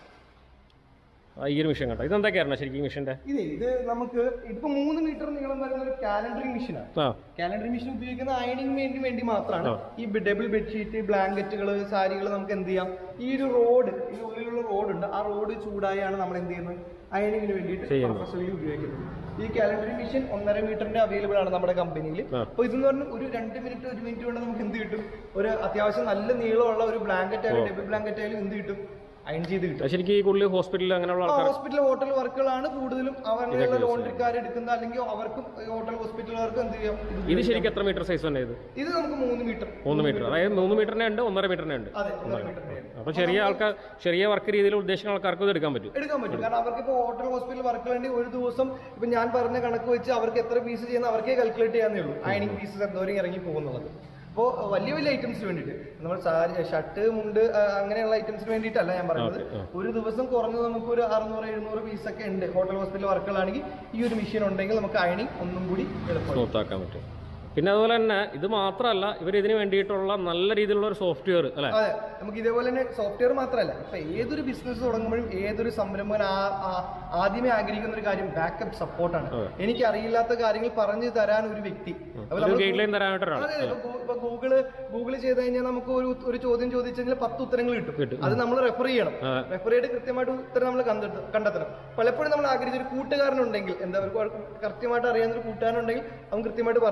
ആ ഈ ഒരു മെഷീൻ കേട്ടോ ഇതെന്തൊക്കെയായിരുന്നു ശരിക്കും ഈ മെഷീൻ്റെ ഇതേ ഇത് നമുക്ക് ഇതിപ്പോ മൂന്ന് മീറ്റർ നീളം വരുന്ന ഒരു കാലണ്ടറിംഗ് മെഷീനാണ് ആ കാലണ്ടർ മെഷീൻ ഉപയോഗിക്കുന്ന അയണിങ് വേണ്ടി വേണ്ടി മാത്രമാണ് ഈ ഡബിൾ ബെഡ്ഷീറ്റ് ബ്ലാങ്കറ്റുകൾ സാരികൾ നമുക്ക് എന്ത് ചെയ്യാം ഈ ഒരു റോഡ് ഈ ഉള്ളിലുള്ള റോഡ് ഉണ്ട് ആ റോഡ് ചൂടായാണ് നമ്മൾ എന്ത് ചെയ്യുന്നത് അയണിങ്ങിന് വേണ്ടിയിട്ട് പ്രൊഫഷണലി ഉപയോഗിക്കുന്നത് ഈ കാലണ്ടറിംഗ് മെഷീൻ ഒന്നര മീറ്ററിന്റെ അവൈലബിൾ ആണ് നമ്മുടെ കമ്പനിയിൽ ആ. അപ്പൊ ഇതെന്ന് പറഞ്ഞാൽ ഒരു രണ്ട് മിനിറ്റ് ഒരു മിനിറ്റ് കൊണ്ട് നമുക്ക് എന്ത് കിട്ടും ഒരു അത്യാവശ്യം നല്ല നീളമുള്ള ഒരു ബ്ലാങ്കറ്റ് ആയാലും ഡബിൾ ബ്ലാങ്കറ്റ് ആയാലും എന്ത് കിട്ടും അയൺ ചെയ്ത് കിട്ടും അത് ശരിക്കും ഈ കൂടുതൽ ഹോസ്പിറ്റലിൽ അങ്ങനെയുള്ള ആൾക്കാർ ഹോസ്പിറ്റൽ ഹോട്ടൽ വർക്കുകളാണ് കൂടുതലും അവരുടെ ലോണ്ടറിക്കാർ എടുക്കുന്ന അല്ലെങ്കിൽ അവർക്കും ഹോട്ടൽ ഹോസ്പിറ്റലുകാർക്കും എന്ത് ചെയ്യാം ഇത് ഇത് ശരിക്കും എത്ര മീറ്റർ സൈസ് തന്നെ ഇത് ഇത് നമുക്ക് മൂന്ന് മീറ്റർ മൂന്ന് മീറ്റർ അതായത് മൂന്ന് മീറ്ററിനെ ഉണ്ട് ഒന്നര മീറ്ററിനെ ഉണ്ട് അതെ ഒന്നര മീറ്ററിന്റെ അപ്പോൾ ചെറിയ ആൾക്കാർ ചെറിയ വർക്ക് രീതിയിൽ ഉദ്ദേശിക്കുന്ന ആൾക്കാർക്ക് ഇത് എടുക്കാൻ പറ്റും എടുക്കാൻ പറ്റും കാരണം അവർക്ക് ഇപ്പോൾ ഹോട്ടൽ ഹോസ്പിറ്റൽ വർക്ക് വേണ്ടി ഒരു ദിവസം ഇപ്പൊ ഞാൻ പറഞ്ഞ കണക്ക് വെച്ച് അവർക്ക് എത്ര പീസ് ചെയ്യുന്ന അവർക്കേ കാൽക്കുലേറ്റ് ചെയ്യാന്നേ ഉള്ളൂ അയണിങ് പീസസ് എന്തോരം ഇറങ്ങി പോകുന്നുള്ളത് അപ്പോൾ വലിയ വലിയ ഐറ്റംസിന് വേണ്ടിയിട്ട് നമ്മൾ സാരി ഷർട്ട് മുണ്ട് ആ, അങ്ങനെയുള്ള ഐറ്റംസിന് വേണ്ടിയിട്ടല്ല ഞാൻ പറയുന്നത് ഒരു ദിവസം കുറഞ്ഞത് നമുക്ക് ഒരു അറുന്നൂറ് എഴുന്നൂറ് പീസ് ഒക്കെ ഉണ്ട് ഹോട്ടൽ ഹോസ്പിറ്റൽ വർക്കുകളാണെങ്കിൽ ഈ ഒരു മെഷീൻ ഉണ്ടെങ്കിൽ നമുക്ക് അയണിങ് ഒന്നും കൂടി എളുപ്പമാണ് സ്മൂത്ത് ആക്കാൻ പറ്റും പിന്നെ അതുപോലെ തന്നെ ഇത് മാത്രമല്ല ഇവർ ഇതിന് വേണ്ടിയിട്ടുള്ള നല്ല രീതിയിലുള്ള ഒരു സോഫ്റ്റ്വെയർ അല്ലേ അതെ നമുക്ക് ഇതേപോലെ തന്നെ സോഫ്റ്റ്വെയർ മാത്രമല്ല ഇപ്പൊ ഏതൊരു ബിസിനസ് തുടങ്ങുമ്പോഴും ഏതൊരു സംരംഭകൻ ആ- ആ- ആദ്യമേ ആഗ്രഹിക്കുന്ന ഒരു കാര്യം ബാക്കപ്പ് സപ്പോർട്ടാണ് എനിക്ക് അറിയില്ലാത്ത കാര്യങ്ങൾ പറഞ്ഞു തരാൻ ഒരു വ്യക്തി അപ്പൊ ഒരു ഗൈഡ് ലൈൻ തരാനായിട്ട് ഒരാൾ അതെ ഇപ്പൊ ഗൂ- ഇപ്പൊ ഗൂഗിള് ഗൂഗിൾ ചെയ്ത് കഴിഞ്ഞാൽ നമുക്ക് ഒരു ഒരു ചോദ്യം ചോദിച്ചു കഴിഞ്ഞാൽ പത്ത് ഉത്തരങ്ങൾ കിട്ടും അത് നമ്മൾ റെഫർ ചെയ്യണം റെഫർ ചെയ്ത് കൃത്യമായിട്ട് ഉത്തരം നമ്മൾ കണ്ടെത്ത- കണ്ടെത്തണം പലപ്പോഴും നമ്മൾ ആഗ്രഹിച്ച ഒരു കൂട്ടുകാരനുണ്ടെങ്കിൽ എന്താ ഒരു കൃത്യമായിട്ട് അറിയാവുന്ന ഒരു കൂട്ടുകാരനുണ്ടെങ്കിൽ അവൻ കൃത്യമായിട്ട് പറഞ്ഞുതരും ഒരു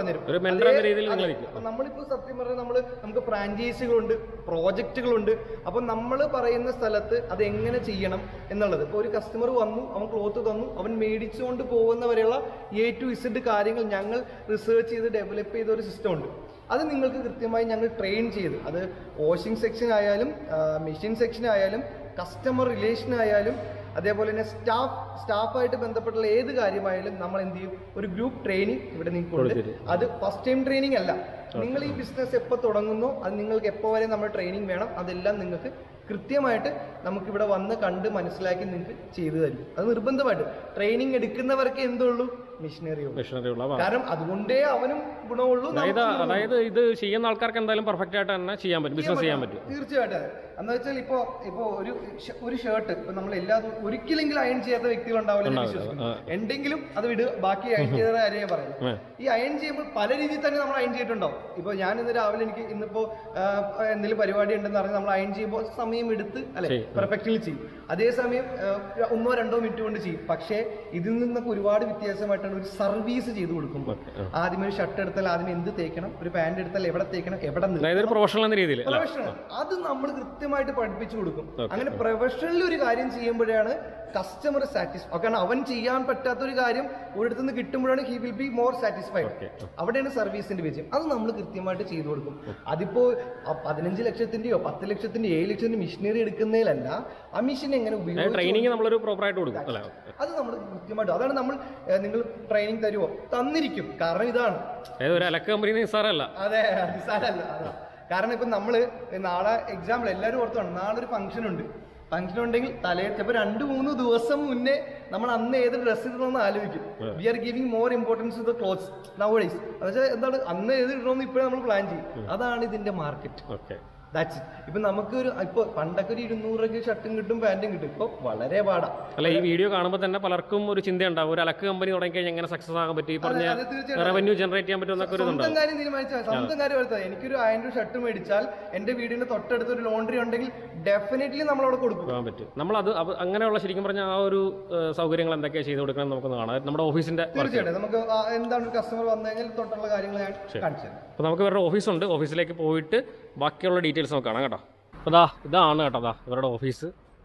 വെണ്ടർ എന്ന രീതിയിൽ നിങ്ങൾ നിൽക്കും അപ്പൊ നമ്മളിപ്പോ സത്യം പറഞ്ഞാൽ നമ്മള് നമുക്ക് ഫ്രാഞ്ചൈസികളുണ്ട് പ്രോജക്റ്റുകളുണ്ട് അപ്പൊ നമ്മൾ പറയുന്ന സ്ഥലത്ത് അത് എങ്ങനെ ചെയ്യണം എന്നുള്ളത് ഇപ്പൊ ഒരു കസ്റ്റമർ വന്നു അവൻ ക്ലോത്ത് തന്നു അവൻ മേടിച്ചുകൊണ്ട് പോകുന്ന വരെയുള്ള എ ടു ഇസഡ് കാര്യങ്ങൾ ഞങ്ങൾ റിസർച്ച് ചെയ്ത് ഡെവലപ്പ് ചെയ്ത ഒരു സിസ്റ്റം ഉണ്ട് അത് നിങ്ങൾക്ക് കൃത്യമായി ഞങ്ങൾ ട്രെയിൻ ചെയ്ത് അത് വാഷിംഗ് സെക്ഷൻ ആയാലും മെഷീൻ സെക്ഷൻ ആയാലും കസ്റ്റമർ റിലേഷൻ ആയാലും അതേപോലെ തന്നെ സ്റ്റാഫ് സ്റ്റാഫായിട്ട് ബന്ധപ്പെട്ടുള്ള ഏത് കാര്യമായാലും നമ്മൾ എന്ത് ചെയ്യും ഒരു ഗ്രൂപ്പ് ട്രെയിനിങ് ഇവിടെ നിങ്ങൾക്കുണ്ട് അത് ഫസ്റ്റ് ടൈം ട്രെയിനിങ് അല്ല നിങ്ങൾ ഈ ബിസിനസ് എപ്പോൾ തുടങ്ങുന്നോ അത് നിങ്ങൾക്ക് എപ്പോൾ വരെ നമ്മൾ ട്രെയിനിങ് വേണം അതെല്ലാം നിങ്ങൾക്ക് കൃത്യമായിട്ട് നമുക്കിവിടെ വന്ന് കണ്ട് മനസ്സിലാക്കി നിങ്ങൾക്ക് ചെയ്തു തരും അത് നിർബന്ധമായിട്ട് ട്രെയിനിങ് എടുക്കുന്നവർക്ക് എന്തുള്ളൂ മിഷനറി ഉള്ളൂ മെഷീനറി ഉള്ള വാ- കാരണം അതുകൊണ്ടേ അവനും ഗുണമുള്ളൂ അതായത് നമുക്കും ഗുണമുള്ളൂ. അതായത് ഇത് ചെയ്യുന്ന ആൾക്കാർക്ക് എന്തായാലും പെർഫെക്റ്റ് ആയിട്ട് തന്നെ ചെയ്യാൻ പറ്റും ബിസിനസ് ചെയ്യാൻ പറ്റും തീർച്ചയായിട്ടും അതെ എന്ന് വെച്ചാൽ ഇപ്പോ ഇപ്പോ ഒരു ഷ- ഒരു ഷർട്ട് ഇപ്പൊ നമ്മൾ എല്ലാ ദിവ- ഒരിക്കലെങ്കിലും അയൺ ചെയ്യാത്ത വ്യക്തികൾ ഉണ്ടാവില്ല എന്ന് വിശ്വസിക്കുന്നു എന്തെങ്കിലും അത് വിടുക ബാക്കി അയൺ ചെയ്ത കാര്യം ഞാൻ പറയുന്നത് ആ. ഈ അയൺ ചെയ്യുമ്പോൾ പല രീതിയിൽ തന്നെ നമ്മൾ അയൺ ചെയ്തിട്ടുണ്ടാവും ഇപ്പൊ ഞാൻ ഇന്ന് രാവിലെ എനിക്ക് ഇന്നിപ്പോ ആ, എന്തെങ്കിലും പരിപാടി ഉണ്ടെന്ന് പറഞ്ഞാൽ നമ്മൾ അയൺ ചെയ്യുമ്പോൾ സമയം എടുത്ത് അല്ലെ പെർഫെക്റ്റ്ലി ചെയ്യും അതേസമയം ആ, ഒന്നോ രണ്ടോ മിനിറ്റ് കൊണ്ട് ചെയ്യും പക്ഷേ ഇതിൽ നിന്നൊക്കെ ഒരുപാട് വ്യത്യാസമായിട്ടാണ് ഒരു സർവീസ് ചെയ്ത് കൊടുക്കുമ്പോൾ ആദ്യം ഒരു ഷർട്ട് എടുത്താൽ ആദ്യം എന്ത് തേക്കണം ഒരു പാന്റ് എടുത്താൽ എവിടെ തേക്കണം എവിടെ നിർത്തണം അതായത് ഒരു പ്രൊഫഷണൽ എന്ന രീതിയിൽ അല്ല പ്രൊഫഷണൽ അത് നമ്മൾ കൃത്യമായിട്ട് പഠിപ്പിച്ചു കൊടുക്കും അങ്ങനെ പ്രൊഫഷണലി ഒരു കാര്യം ചെയ്യുമ്പോഴാണ് കസ്റ്റമർ സാറ്റിസ്ഫൈ കാരണം അവൻ ചെയ്യാൻ പറ്റാത്ത ഒരു കാര്യം ഒരിടത്തു നിന്ന് കിട്ടുമ്പോഴാണ് he will be more satisfied അവിടെയാണ് സർവീസിന്റെ വിജയം അത് നമ്മൾ കൃത്യമായിട്ട് ചെയ്തു കൊടുക്കും അതിപ്പോ ആ പതിനഞ്ച് ലക്ഷത്തിന്റെയോ പത്ത് ലക്ഷത്തിന്റെയോ ഏഴ് ലക്ഷത്തിന്റെ മെഷീനറി എടുക്കുന്നതിലല്ല ആ മെഷീൻ എങ്ങനെ ഉപയോഗിക്കും ട്രെയിനിങ് നമ്മളൊരു പ്രോപ്പറായിട്ട് കൊടുക്കും അല്ല അത് നമ്മൾ കൃത്യമായിട്ട് അതാണ് നമ്മൾ ഏഹ്, നിങ്ങൾ ട്രെയിനിങ് തരുമോ തന്നിരിക്കും കാരണം ഇതാണ് അതായത് ഒരു അലക്ക് കമ്പനി നിസ്സാരമല്ല അതെ നിസ്സാരല്ല അതാ കാരണം ഇപ്പൊ നമ്മള് നാളെ എക്സാമ്പിൾ എല്ലാവരും ഓർത്തോണം നാളെ ഒരു ഫംഗ്ഷൻ ഉണ്ട് ഫംഗ്ഷൻ ഉണ്ടെങ്കിൽ തലേ ചിലപ്പോൾ രണ്ട് മൂന്ന് ദിവസം മുന്നേ നമ്മൾ അന്ന് ഏത് ഡ്രസ്സ് ഇടണമെന്ന് ആലോചിക്കും we are giving more importance to the clothes nowadays എന്നുവെച്ചാൽ എന്താണ് അന്ന് ഏത് ഇടണമെന്ന് ഇപ്പോഴും നമ്മൾ പ്ലാൻ ചെയ്യും അതാണ് ഇതിന്റെ മാർക്കറ്റ് ഓക്കെ ദാറ്റ്സ് ഇപ്പൊ നമുക്ക് ഒരു ഇപ്പൊ പണ്ടൊക്കെ ഒരു ഇരുന്നൂറ് രൂപയ്ക്ക് ഷർട്ടും കിട്ടും പാന്റും കിട്ടും ഇപ്പൊ വളരെ പാടാ അല്ല ഈ വീഡിയോ കാണുമ്പോൾ തന്നെ പലർക്കും ഒരു ചിന്ത ഉണ്ടാവും ഒരു അലക്ക് കമ്പനി തുടങ്ങിക്കഴിഞ്ഞാൽ എങ്ങനെ സക്സസ് ആകാൻ പറ്റും ഈ പറഞ്ഞ അത് തീർച്ചയായിട്ടും റവന്യൂ ജനറേറ്റ് ചെയ്യാൻ പറ്റും എന്നൊക്കെ ഒരു സ്വന്തം ഇതുണ്ടാവും കാര്യം തീരുമാനിച്ചാൽ സ്വന്തം കാര്യം എടുത്താൽ എനിക്കൊരു ആയിരം രൂപ ഷർട്ട് മേടിച്ചാൽ എന്റെ വീടിന്റെ തൊട്ടടുത്ത് ഒരു ലോണ്ടറി ഉണ്ടെങ്കിൽ ഡെഫിനറ്റ്ലി നമ്മൾ അവിടെ കൊടുക്കും പോകാൻ പറ്റും നമ്മൾ അത് അത് അങ്ങനെയുള്ള ശരിക്കും പറഞ്ഞാൽ ആ ഒരു ഏഹ്, സൗകര്യങ്ങൾ എന്തൊക്കെയാണ് ചെയ്ത് കൊടുക്കണം എന്ന് നമുക്ക് കാണാം നമ്മുടെ ഓഫീസിന്റെ തീർച്ചയായിട്ടും നമുക്ക് ആ എന്താണ് ഒരു കസ്റ്റമർ വന്നു കഴിഞ്ഞാൽ തൊട്ടുള്ള കാര്യങ്ങൾ ഞാൻ കാണിച്ചു തരാം അപ്പോൾ നമുക്ക് ഇവരുടെ ഓഫീസുണ്ട് ഓഫീസിലേക്ക് പോയിട്ട് ബാക്കിയുള്ള ഡീറ്റെയിൽസ് നമുക്ക് കാണാം കേട്ടോ അപ്പോൾ ദാ ഇതാണ് കേട്ടോ ദാ ഇവരുടെ ഓഫീസ്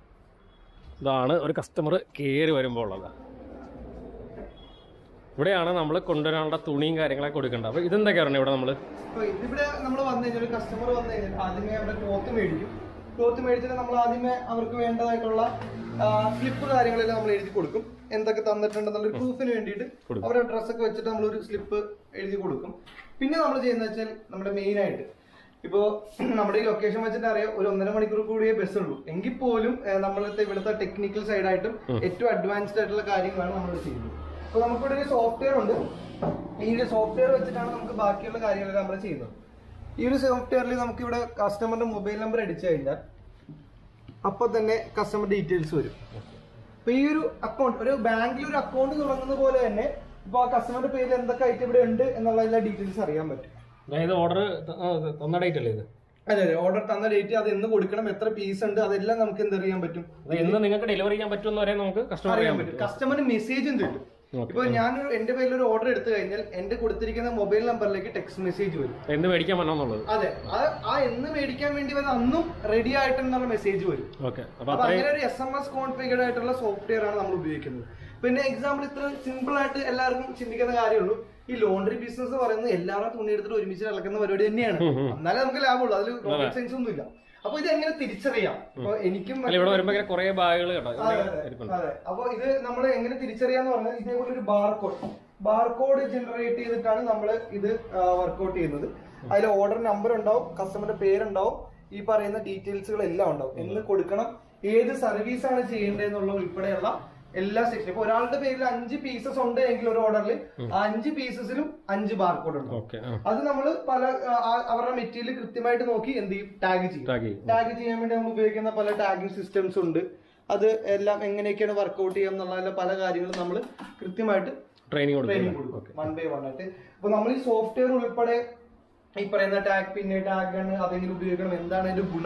ഇതാണ് ഒരു കസ്റ്റമർ കയറി വരുമ്പോൾ ഉള്ളത് ഇവിടെയാണ് നമ്മൾ കൊണ്ടുവരാനുള്ള തുണിയും കാര്യങ്ങളൊക്കെ കൊടുക്കേണ്ടത് അപ്പോൾ ഇതെന്തൊക്കെയാണ് ഇവിടെ നമ്മൾ അപ്പൊ ഇതിവിടെ നമ്മൾ വന്നു കഴിഞ്ഞാൽ ഒരു കസ്റ്റമർ വന്നു കഴിഞ്ഞാൽ ആദ്യമേ അവിടെ ക്ലോത്ത് മേടിക്കും ക്ലോത്ത് മേടിച്ചിട്ട് നമ്മൾ ആദ്യമേ അവർക്ക് വേണ്ടതായിട്ടുള്ള സ്ലിപ്പ് കാര്യങ്ങളെല്ലാം നമ്മൾ എഴുതി കൊടുക്കും എന്തൊക്കെ തന്നിട്ടുണ്ടെന്നുള്ള ഒരു പ്രൂഫിന് വേണ്ടിയിട്ട് അവരുടെ ഡ്രസ്സൊക്കെ വെച്ചിട്ട് നമ്മൾ ഒരു സ്ലിപ്പ് എഴുതി കൊടുക്കും പിന്നെ നമ്മൾ ചെയ്യുന്നത് വെച്ചാൽ നമ്മുടെ മെയിൻ ആയിട്ട് ഇപ്പോ നമ്മുടെ ഈ ലൊക്കേഷൻ വെച്ചിട്ട് അറിയാം ഒരു ഒന്നര മണിക്കൂർ കൂടിയേ ബസ് ഉള്ളൂ എങ്കിൽ പോലും ഏഹ്, നമ്മളത്തെ ഇവിടുത്തെ ടെക്നിക്കൽ സൈഡായിട്ടും ഏറ്റവും അഡ്വാൻസ്ഡ് ആയിട്ടുള്ള കാര്യങ്ങളാണ് നമ്മൾ ചെയ്യുന്നത് അപ്പൊ നമുക്കിവിടെ ഒരു സോഫ്റ്റ്വെയർ ഉണ്ട് ഈ ഒരു സോഫ്റ്റ്വെയർ വെച്ചിട്ടാണ് നമുക്ക് ബാക്കിയുള്ള കാര്യങ്ങളൊക്കെ നമ്മൾ ചെയ്യുന്നത് ഈ ഒരു സോഫ്റ്റ്വെയറിൽ നമുക്ക് ഇവിടെ കസ്റ്റമറിന്റെ മൊബൈൽ നമ്പർ അടിച്ചു കഴിഞ്ഞാൽ അപ്പൊ തന്നെ കസ്റ്റമർ ഡീറ്റെയിൽസ് വരും അപ്പൊ ഈ ഒരു അക്കൗണ്ട് ഒരു ബാങ്കിൽ ഒരു അക്കൗണ്ട് തുടങ്ങുന്ന പോലെ തന്നെ ഇപ്പൊ ആ കസ്റ്റമറുടെ പേരിൽ എന്തൊക്കെ ഐറ്റം ഇവിടെ ഉണ്ട് എന്നുള്ള എല്ലാ ഡീറ്റെയിൽസ് അറിയാൻ പറ്റും അതായത് ഓർഡർ തന്ന ഡേറ്റ് അല്ലേ ഇത് അതെ അതെ ഓർഡർ തന്ന ഡേറ്റ് അത് എന്ന് കൊടുക്കണം എത്ര പീസ് ഉണ്ട് അതെല്ലാം നമുക്ക് എന്തറിയാൻ പറ്റും അത് എന്ന് നിങ്ങൾക്ക് ഡെലിവറി ചെയ്യാൻ പറ്റുമെന്ന് വരെ നമുക്ക് കസ്റ്റമർ അറിയാൻ അറിയാൻ പറ്റും കസ്റ്റമറിന് മെസ്സേജും കിട്ടും ഇപ്പൊ ഞാൻ എന്റെ പേരിൽ ഒരു ഓർഡർ എടുത്തു കഴിഞ്ഞാൽ എന്റെ കൊടുത്തിരിക്കുന്ന മൊബൈൽ നമ്പറിലേക്ക് ടെക്സ്റ്റ് മെസ്സേജ് വരും പറ്റും എന്ന് മേടിക്കാൻ പറ്റണമെന്നുള്ളത് അതെ ആ- ആ എന്ന് മേടിക്കാൻ വേണ്ടി വന്ന അന്നും റെഡി ആയിട്ടുള്ള മെസ്സേജ് വരും ഓക്കെ അപ്പോൾ അപ്പൊ അങ്ങനെ ഒരു എസ് എം എസ് കോൺഫിഗർഡ് ആയിട്ടുള്ള സോഫ്റ്റ്വെയർ ആണ് നമ്മൾ ഉപയോഗിക്കുന്നത് പിന്നെ എക്സാമ്പിൾ ഇത്ര സിമ്പിൾ ആയിട്ട് എല്ലാവർക്കും ചിന്തിക്കുന്ന കാര്യമുള്ളൂ ഈ ലോണ്ടറി ബിസിനസ് പറയുന്നത് എല്ലാവരും തുണി എടുത്തിട്ട് ഒരുമിച്ച് ഇളക്കുന്ന പരിപാടി തന്നെയാണ് എന്നാലേ നമുക്ക് ലാഭമുള്ളൂ അതിൽ റോക്കറ്റ് സയൻസ് ഒന്നും ഇല്ല അപ്പൊ ഇത് എങ്ങനെ തിരിച്ചറിയാം അപ്പൊ എനിക്കും അല്ല ഇവിടെ വരുമ്പോൾ ഇങ്ങനെ കുറേ ബാഗുകൾ കേട്ടോ അതെ, അതെ, അതെ അപ്പൊ ഇത് നമ്മൾ എങ്ങനെ തിരിച്ചറിയാന്ന് പറഞ്ഞാൽ ഇതേപോലെ ഒരു ബാർകോഡ് ബാർകോഡ് ജനറേറ്റ് ചെയ്തിട്ടാണ് നമ്മൾ ഇത് വർക്ക്ഔട്ട് ചെയ്യുന്നത് അതിൽ ഓർഡർ നമ്പർ ഉണ്ടാവും കസ്റ്റമറുടെ പേരുണ്ടാവും ഈ പറയുന്ന ഡീറ്റെയിൽസുകൾ എല്ലാം ഉണ്ടാവും എന്ന് കൊടുക്കണം ഏത് സർവീസ് ആണ് ചെയ്യേണ്ടതെന്നുള്ള ഉൾപ്പെടെയുള്ള എല്ലാ സെക്ഷനും ഇപ്പൊ ഒരാളുടെ പേരിൽ അഞ്ച് പീസസ് ഉണ്ട് എങ്കിൽ ഒരു ഓർഡറിൽ ആ അഞ്ച് പീസസിലും അഞ്ച് ബാർകോഡ് ഉണ്ടാവും ഓക്കെ അത് നമ്മൾ പല ആ, അവരുടെ മെറ്റീരിയൽ കൃത്യമായിട്ട് നോക്കി എന്ത് ചെയ്യും ടാഗ് ചെയ്യും ടാഗ് ചെയ്യും ടാഗ് ചെയ്യാൻ വേണ്ടി നമ്മൾ ഉപയോഗിക്കുന്ന പല ടാഗിങ് സിസ്റ്റംസ് ഉണ്ട് അത് എല്ലാം എങ്ങനെയൊക്കെയാണ് വർക്ക്ഔട്ട് ചെയ്യുക എന്നുള്ള പല കാര്യങ്ങളും നമ്മൾ കൃത്യമായിട്ട് ട്രെയിനിങ് കൊടുക്കും ട്രെയിനിങ് കൊടുക്കും വൺ ബൈ വൺ ആയിട്ട് അപ്പൊ നമ്മൾ ഈ സോഫ്റ്റ്വെയർ ഉൾപ്പെടെ ഈ പറയുന്ന ടാഗ് പിന്നെ ടാഗ് ആണ് അതെങ്ങനെ ഉപയോഗിക്കണം എന്താണ് അതിന്റെ ഗുണം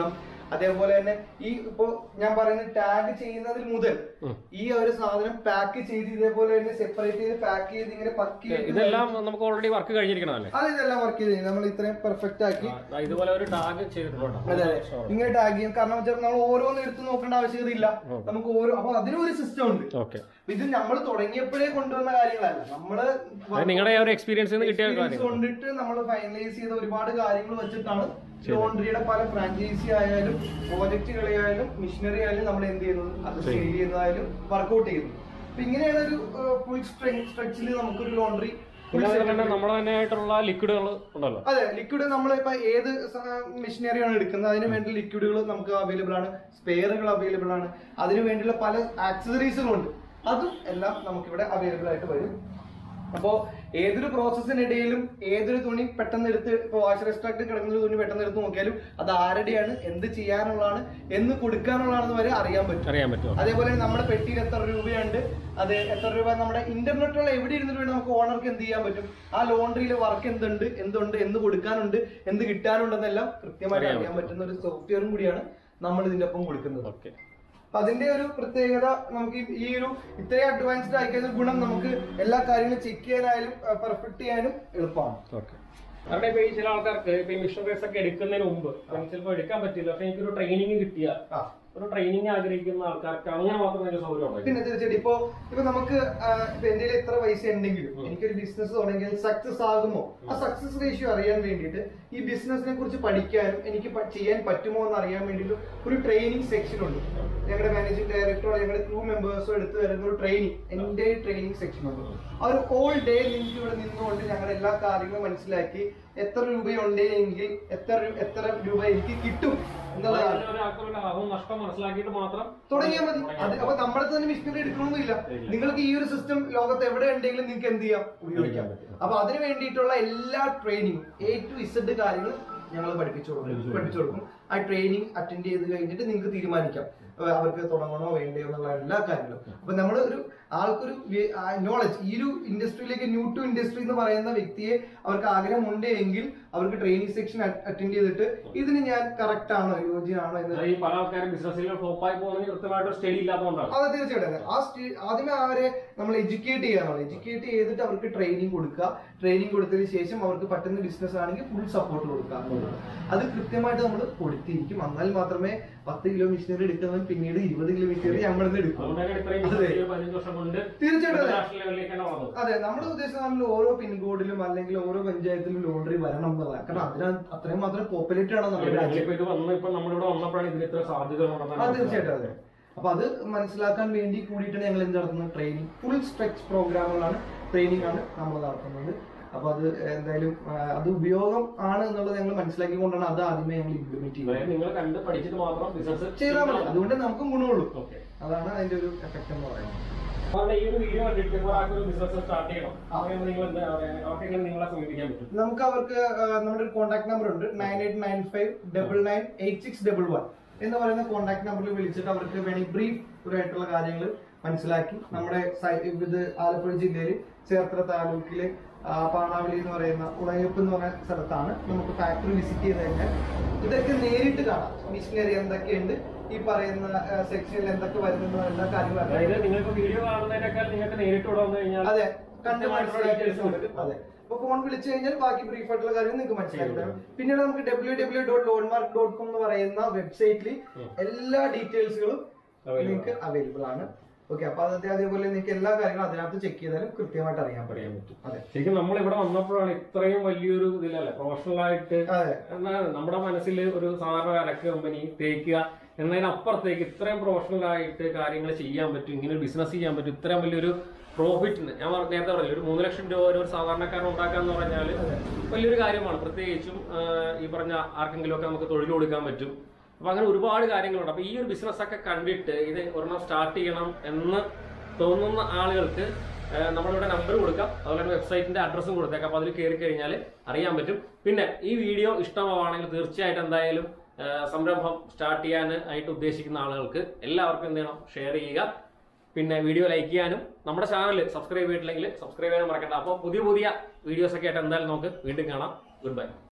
അതേപോലെ തന്നെ ഈ ഇപ്പോ ഞാൻ പറയുന്ന ടാഗ് ചെയ്യുന്നതിൽ മുതൽ ഈ ഒരു സാധനം പാക്ക് ചെയ്ത് ഇതേപോലെ തന്നെ സെപ്പറേറ്റ് ചെയ്ത് പാക്ക് ചെയ്ത് ഇങ്ങനെ പക്കി ഇതെല്ലാം നമുക്ക് ഓൾറെഡി വർക്ക് കഴിഞ്ഞിരിക്കണമല്ലേ അത് ഇതെല്ലാം വർക്ക് ചെയ്ത് നമ്മൾ ഇത്രയും പെർഫെക്റ്റ് ആക്കി ആ, ഇതുപോലെ ഒരു ടാഗ് ചെയ്തിട്ടുണ്ട് അതെ അതെ ഇങ്ങനെ ടാഗ് ചെയ്യും കാരണം വെച്ചാൽ നമ്മൾ ഓരോന്നും എടുത്ത് നോക്കേണ്ട ആവശ്യകത ഇല്ല നമുക്ക് ഓരോ അപ്പൊ അതിനും ഒരു സിസ്റ്റം ഉണ്ട് ഓക്കെ അപ്പൊ ഇത് നമ്മൾ തുടങ്ങിയപ്പോഴേ കൊണ്ടുവന്ന കാര്യങ്ങളല്ല നമ്മള് നിങ്ങളുടെ ആ ഒരു എക്സ്പീരിയൻസിൽ നിന്ന് കിട്ടിയ experience കാര്യം കൊണ്ടിട്ട് നമ്മൾ ഫൈനലൈസ് ചെയ്ത ഒരുപാട് കാര്യങ്ങൾ വെച്ചിട്ടാണ് ലോണ്ടറിയുടെ പല ഫ്രാഞ്ചൈസി ആയാലും പ്രോജക്റ്റുകളായാലും മിഷനറി ആയാലും നമ്മൾ എന്ത് ചെയ്യുന്നത് അത് സെയിൽ ചെയ്യുന്നതായാലും വർക്ക്ഔട്ട് ചെയ്യുന്നത് അപ്പൊ ഇങ്ങനെയാണ് ഒരു ഫുൾ സ്ട്രെച്ചിൽ നമുക്കൊരു ലോണ്ടറി പിന്നെ അതുപോലെ തന്നെ നമ്മുടെ തന്നെ ആയിട്ടുള്ള ലിക്വിഡുകൾ ഉണ്ടല്ലോ അതെ ലിക്വിഡ് നമ്മളിപ്പോ ഏത് മെഷീനറിയാണ് എടുക്കുന്നത് അതിന് വേണ്ടി ലിക്വിഡുകൾ നമുക്ക് അവൈലബിൾ ആണ് സ്പെയറുകൾ അവൈലബിൾ ആണ് അതിന് വേണ്ടിയുള്ള പല ആക്സസറീസുകളും ഉണ്ട് അതും എല്ലാം നമുക്കിവിടെ അവൈലബിൾ ആയിട്ട് വരും അപ്പോ ഏതൊരു പ്രോസസ്സിനിടയിലും ഏതൊരു തുണി പെട്ടെന്ന് എടുത്ത് ഇപ്പൊ വാഷർ എക്സ്ട്രാക്ട് കിടക്കുന്ന ഒരു തുണി പെട്ടെന്ന് എടുത്ത് നോക്കിയാലും അത് ആരുടെയാണ് എന്ത് ചെയ്യാനുള്ളതാണ് എന്ന് കൊടുക്കാനുള്ളതാണെന്ന് വരെ അറിയാൻ പറ്റും അറിയാൻ പറ്റുമോ അതേപോലെ തന്നെ നമ്മുടെ പെട്ടിയിൽ എത്ര രൂപയുണ്ട് അത് എത്ര രൂപ നമ്മുടെ ഇന്റർനെറ്റുള്ള എവിടെ ഇരുന്നിട്ട് വേണം നമുക്ക് ഓണർക്ക് എന്ത് ചെയ്യാൻ പറ്റും ആ ലോണ്ടറിയിലെ വർക്ക് എന്തുണ്ട് എന്തുണ്ട് എന്ത് കൊടുക്കാനുണ്ട് എന്ത് കിട്ടാനുണ്ടെന്നെല്ലാം കൃത്യമായിട്ട് അറിയാൻ പറ്റുന്ന ഒരു സോഫ്റ്റ്വെയറും കൂടിയാണ് നമ്മൾ ഇതിന്റെ ഒപ്പം കൊടുക്കുന്നത് ഓക്കെ അപ്പൊ അതിന്റെ ഒരു പ്രത്യേകത നമുക്ക് ഈ- ഈ ഒരു ഇത്രയും അഡ്വാൻസ്ഡ് ആയിക്കഴിഞ്ഞ ഗുണം നമുക്ക് എല്ലാ കാര്യങ്ങളും ചെക്ക് ചെയ്യാനായാലും പെർഫെക്റ്റ് ചെയ്യാനും എളുപ്പമാണ് ഓക്കെ കാരണം ഇപ്പൊ ഈ ചില ആൾക്കാർക്ക് ഇപ്പൊ ഈ മിഷനറീസ് ഒക്കെ എടുക്കുന്നതിന് മുമ്പ് നമുക്ക് ചിലപ്പോൾ എടുക്കാൻ പറ്റില്ല പക്ഷെ എനിക്കൊരു ട്രെയിനിങ് കിട്ടിയ ആ ഒരു ട്രെയിനിങ് ആഗ്രഹിക്കുന്ന ആൾക്കാർക്ക് അങ്ങനെ മാത്രമേ ഒരു സൗകര്യം ഉണ്ടായി പിന്നെ തീർച്ചയായിട്ടും ഇപ്പൊ ഇപ്പൊ നമുക്ക് ആ, ഇപ്പൊ എന്റെ കയ്യിൽ എത്ര പൈസ ഉണ്ടെങ്കിലും എനിക്കൊരു ബിസിനസ് തുടങ്ങിയാൽ സക്സസ് ആകുമോ ആ സക്സസ് റേഷ്യോ അറിയാൻ വേണ്ടിയിട്ട് ഈ ബിസിനസിനെ കുറിച്ച് പഠിക്കാനും എനിക്ക് പ- ചെയ്യാൻ പറ്റുമോ എന്ന് അറിയാൻ വേണ്ടിയിട്ട് ഒരു ട്രെയിനിങ് സെക്ഷൻ ഉണ്ട് ഞങ്ങളുടെ മാനേജിംഗ് ഡയറക്ടറോ ഞങ്ങളുടെ ക്രൂ മെമ്പേഴ്സോ എടുത്തു തരുന്ന ഒരു ട്രെയിനിങ് എന്റെ ട്രെയിനിങ് സെക്ഷൻ ഉണ്ട് ആ ഒരു ഓൾ ഡേ നിങ്ങൾക്ക് ഇവിടെ നിന്നുകൊണ്ട് ഞങ്ങളുടെ എല്ലാ കാര്യങ്ങളും മനസ്സിലാക്കി എത്ര രൂപയുണ്ടെങ്കിൽ എത്ര രൂ- എത്ര രൂപ എനിക്ക് കിട്ടും എന്നുള്ളതാണ് ഒരാൾക്കുള്ള ലാഭം നഷ്ടം മനസ്സിലാക്കിയിട്ട് മാത്രം തുടങ്ങിയാൽ മതി അത് അപ്പൊ നമ്മുടെ തന്നെ മിഷനറി എടുക്കണമെന്നില്ല നിങ്ങൾക്ക് ഈ ഒരു സിസ്റ്റം ലോകത്ത് എവിടെ ഉണ്ടെങ്കിലും നിങ്ങൾക്ക് എന്ത് ചെയ്യാം ഉപയോഗിക്കാം അപ്പൊ അതിന് വേണ്ടിയിട്ടുള്ള എല്ലാ ട്രെയിനിങ്ങും എ ടു ഇസഡ് കാര്യങ്ങൾ ഞങ്ങൾ പഠിപ്പിച്ചു കൊടുക്കും പഠിപ്പിച്ചു കൊടുക്കും ആ ട്രെയിനിങ് അറ്റൻഡ് ചെയ്ത് കഴിഞ്ഞിട്ട് നിങ്ങൾക്ക് തീരുമാനിക്കാം അഹ് അവർക്ക് തുടങ്ങണോ വേണ്ടയോ എന്നുള്ള എല്ലാ കാര്യങ്ങളും അപ്പൊ നമ്മൾ ഒരു ആൾക്കൊരു നോളജ് ഈ ഒരു ഇൻഡസ്ട്രിയിലേക്ക് ന്യൂ ടു ഇൻഡസ്ട്രി എന്ന് പറയുന്ന വ്യക്തിയെ അവർക്ക് ആഗ്രഹമുണ്ട് എങ്കിൽ അവർക്ക് ട്രെയിനിങ് സെക്ഷൻ അറ്റൻഡ് ചെയ്തിട്ട് ഇതിന് ഞാൻ കറക്റ്റ് ആണോ യോഗ്യനാണോ എന്ന് ഈ പല ആൾക്കാരും ബിസിനസ്സിൽ ഫ്ലോപ്പായി പോകുന്നതിന് കൃത്യമായിട്ട് സ്റ്റഡി ഇല്ലാത്തതുകൊണ്ടാണ് അത് തീർച്ചയായിട്ടും അതെ. ആ സ്റ്റേ- ആദ്യമേ അവരെ നമ്മൾ എഡ്യൂക്കേറ്റ് ചെയ്യാനാണ് എഡ്യൂക്കേറ്റ് ചെയ്തിട്ട് അവർക്ക് ട്രെയിനിങ് കൊടുക്കുക ട്രെയിനിങ് കൊടുത്തതിന് ശേഷം അവർക്ക് പറ്റുന്ന ബിസിനസ് ആണെങ്കിൽ ഫുൾ സപ്പോർട്ട് കൊടുക്കുക എന്നുള്ളത്. അത് കൃത്യമായിട്ട് നമ്മൾ കൊടുത്തിരിക്കും എന്നാൽ മാത്രമേ പത്ത് കിലോ മെഷീനറി എടുക്കുന്നവൻ പിന്നീട് ഇരുപത് കിലോ മെഷീനറി നമ്മളിന്ന് എടുക്കും അതുകൊണ്ടാണ് ഇത്രയും അതെ. ഒരു പതിനഞ്ച് വർഷം കൊണ്ട് തീർച്ചയായിട്ടും അതെ. നാഷണൽ ലെവലിലേക്കാണ് വന്നത് അതെ നമ്മുടെ ഉദ്ദേശം നമ്മൾ ഓരോ പിൻകോഡിലും അല്ലെങ്കിൽ ഓരോ പഞ്ചായത്തിലും ലോണ്ടറി വരണം എന്നുള്ളതാണ് കാരണം അതിന് അത്രയും മാത്രം പോപ്പുലേറ്റഡ് ആണ് നമ്മുടെ രാജ്യം ഇപ്പൊ ഇത് വന്ന് ഇപ്പൊ നമ്മളിവിടെ വന്നപ്പോഴാണ് ഇതിന് ഇത്ര സാധ്യത ആ തീർച്ചയായിട്ടും അതെ അപ്പൊ അത് മനസ്സിലാക്കാൻ വേണ്ടി കൂടിയിട്ടാണ് ഞങ്ങൾ എന്ത് നടത്തുന്നത് ട്രെയിനിങ് ഫുൾ സ്ട്രെച്ച് പ്രോഗ്രാമുകളാണ് ട്രെയിനിങ് ആണ് നമ്മൾ നടത്തുന്നത് അപ്പൊ അത് എന്തായാലും ആ, അത് ഉപയോഗം ആണ് എന്നുള്ളത് ഞങ്ങൾ മനസ്സിലാക്കിക്കൊണ്ടാണ് അത് ആദ്യമേ ഞങ്ങൾ ഇംപ്ലിമെന്റ് ചെയ്യുന്നത് നിങ്ങൾ കണ്ട് പഠിച്ചിട്ട് മാത്രം ബിസിനസ് ചെയ്താൽ മതി അതുകൊണ്ട് നമുക്കും ഗുണമുള്ളൂ ഓക്കെ അതാണ് അതിന്റെ ഒരു എഫക്ട് എന്ന് പറയുന്നത് അവരുടെ ഈ ഒരു വീഡിയോ കണ്ടിട്ട് ഒരാൾക്ക് ഒരു ബിസിനസ് സ്റ്റാർട്ട് ചെയ്യണം അങ്ങനെ നിങ്ങൾ എന്താ പറയാ അവർക്ക് എങ്ങനെ നിങ്ങളെ സമീപിക്കാൻ പറ്റും നമുക്ക് അവർക്ക് ആ, നമ്മുടെ ഒരു കോൺടാക്ട് നമ്പർ ഉണ്ട് nine eight nine five double nine eight six double one എന്ന് പറയുന്ന കോൺടാക്ട് നമ്പറിൽ വിളിച്ചിട്ട് അവർക്ക് വേണമെങ്കിൽ ബ്രീഫ് ആയിട്ടുള്ള കാര്യങ്ങൾ മനസ്സിലാക്കി നമ്മുടെ സൈ- ഇത് ആലപ്പുഴ ജില്ലയിൽ ചേർത്തല താലൂക്കിലെ ആ, പാണാവലി എന്ന് പറയുന്ന ഉളയപ്പ് എന്ന് പറയുന്ന സ്ഥലത്താണ് നമുക്ക് ഫാക്ടറി വിസിറ്റ് ചെയ്ത് കഴിഞ്ഞാൽ ഇതൊക്കെ നേരിട്ട് കാണാം മിഷനറി എന്തൊക്കെയുണ്ട് ഈ പറയുന്ന സെക്ഷനിൽ എന്തൊക്കെ വരുന്ന എല്ലാ കാര്യങ്ങളും അറിയാം. അതായത് നിങ്ങൾക്ക് വീഡിയോ കാണുന്നതിനേക്കാൾ നിങ്ങൾക്ക് നേരിട്ട് ഇവിടെ വന്നു കഴിഞ്ഞാൽ അതെ കണ്ട് കൃത്യമായിട്ടുള്ള മനസ്സിലാക്കി details കൊടുക്കും. അതെ അപ്പൊ ഫോൺ വിളിച്ചു കഴിഞ്ഞാൽ ബാക്കി ബ്രീഫ് ആയിട്ടുള്ള കാര്യം നിങ്ങൾക്ക് മനസ്സിലാക്കി തരാം പിന്നീട് നമുക്ക് W W dot loanmark dot com എന്ന് പറയുന്ന വെബ്സൈറ്റിൽ എല്ലാ ഡീറ്റെയിൽസുകളും Available നിങ്ങൾക്ക് അവൈലബിൾ ആണ് ഓക്കെ അപ്പൊ അത് അതേപോലെ നിങ്ങൾക്ക് എല്ലാ കാര്യങ്ങളും അതിനകത്ത് ചെക്ക് ചെയ്താലും കൃത്യമായിട്ട് അറിയാൻ അറിയാൻ പറ്റും പറ്റും അതെ ശരിക്കും നമ്മൾ ഇവിടെ വന്നപ്പോഴാണ് ഇത്രയും വലിയൊരു ഇതിലല്ലേ പ്രൊഫഷണൽ ആയിട്ട് അതെ എന്നാൽ നമ്മുടെ മനസ്സിൽ ഒരു സാധാരണ അരക്ക് കമ്പനി തേക്കുക എന്നതിനപ്പുറത്തേക്ക് ഇത്രയും പ്രൊഫഷണൽ ആയിട്ട് കാര്യങ്ങൾ ചെയ്യാൻ പറ്റും ഇങ്ങനെ ഒരു ബിസിനസ് ചെയ്യാൻ പറ്റും ഇത്രയും വലിയൊരു പ്രോഫിറ്റിന് ഞാൻ പറഞ്ഞ- നേരത്തെ പറഞ്ഞില്ല ഒരു മൂന്ന് ലക്ഷം രൂപ ഒരു സാധാരണക്കാരൻ ഉണ്ടാക്കാന്ന് പറഞ്ഞാൽ വലിയൊരു കാര്യമാണ് പ്രത്യേകിച്ചും ആ, ഈ പറഞ്ഞ ആർക്കെങ്കിലും ഒക്കെ നമുക്ക് തൊഴിൽ കൊടുക്കാൻ പറ്റും അപ്പൊ അങ്ങനെ ഒരുപാട് കാര്യങ്ങളുണ്ട് അപ്പൊ ഈ ഒരു ബിസിനസ് ഒക്കെ കണ്ടിട്ട് ഇത് ഒരെണ്ണം സ്റ്റാർട്ട് ചെയ്യണം എന്ന് തോന്നുന്ന ആളുകൾക്ക് ആ, നമ്മളിവിടെ നമ്പർ കൊടുക്കാം അതുപോലെ തന്നെ വെബ്സൈറ്റിന്റെ അഡ്രസ്സും കൊടുത്തേക്കാം അപ്പൊ അതിൽ കയറി കഴിഞ്ഞാൽ അറിയാൻ പറ്റും പിന്നെ ഈ വീഡിയോ ഇഷ്ടമാണെങ്കിൽ തീർച്ചയായിട്ടും എന്തായാലും ആ, സംരംഭം സ്റ്റാർട്ട് ചെയ്യാൻ ആയിട്ട് ഉദ്ദേശിക്കുന്ന ആളുകൾക്ക് എല്ലാവർക്കും എന്ത് ചെയ്യണം ഷെയർ ചെയ്യുക പിന്നെ വീഡിയോ ലൈക്ക് ചെയ്യാനും നമ്മുടെ ചാനൽ സബ്സ്ക്രൈബ് ചെയ്തിട്ടില്ലെങ്കിൽ സബ്സ്ക്രൈബ് ചെയ്യാനും മറക്കണ്ട അപ്പോൾ പുതിയ പുതിയ വീഡിയോസ് ഒക്കെ ആയിട്ട് എന്തായാലും നമുക്ക് വീണ്ടും കാണാം ഗുഡ് ബൈ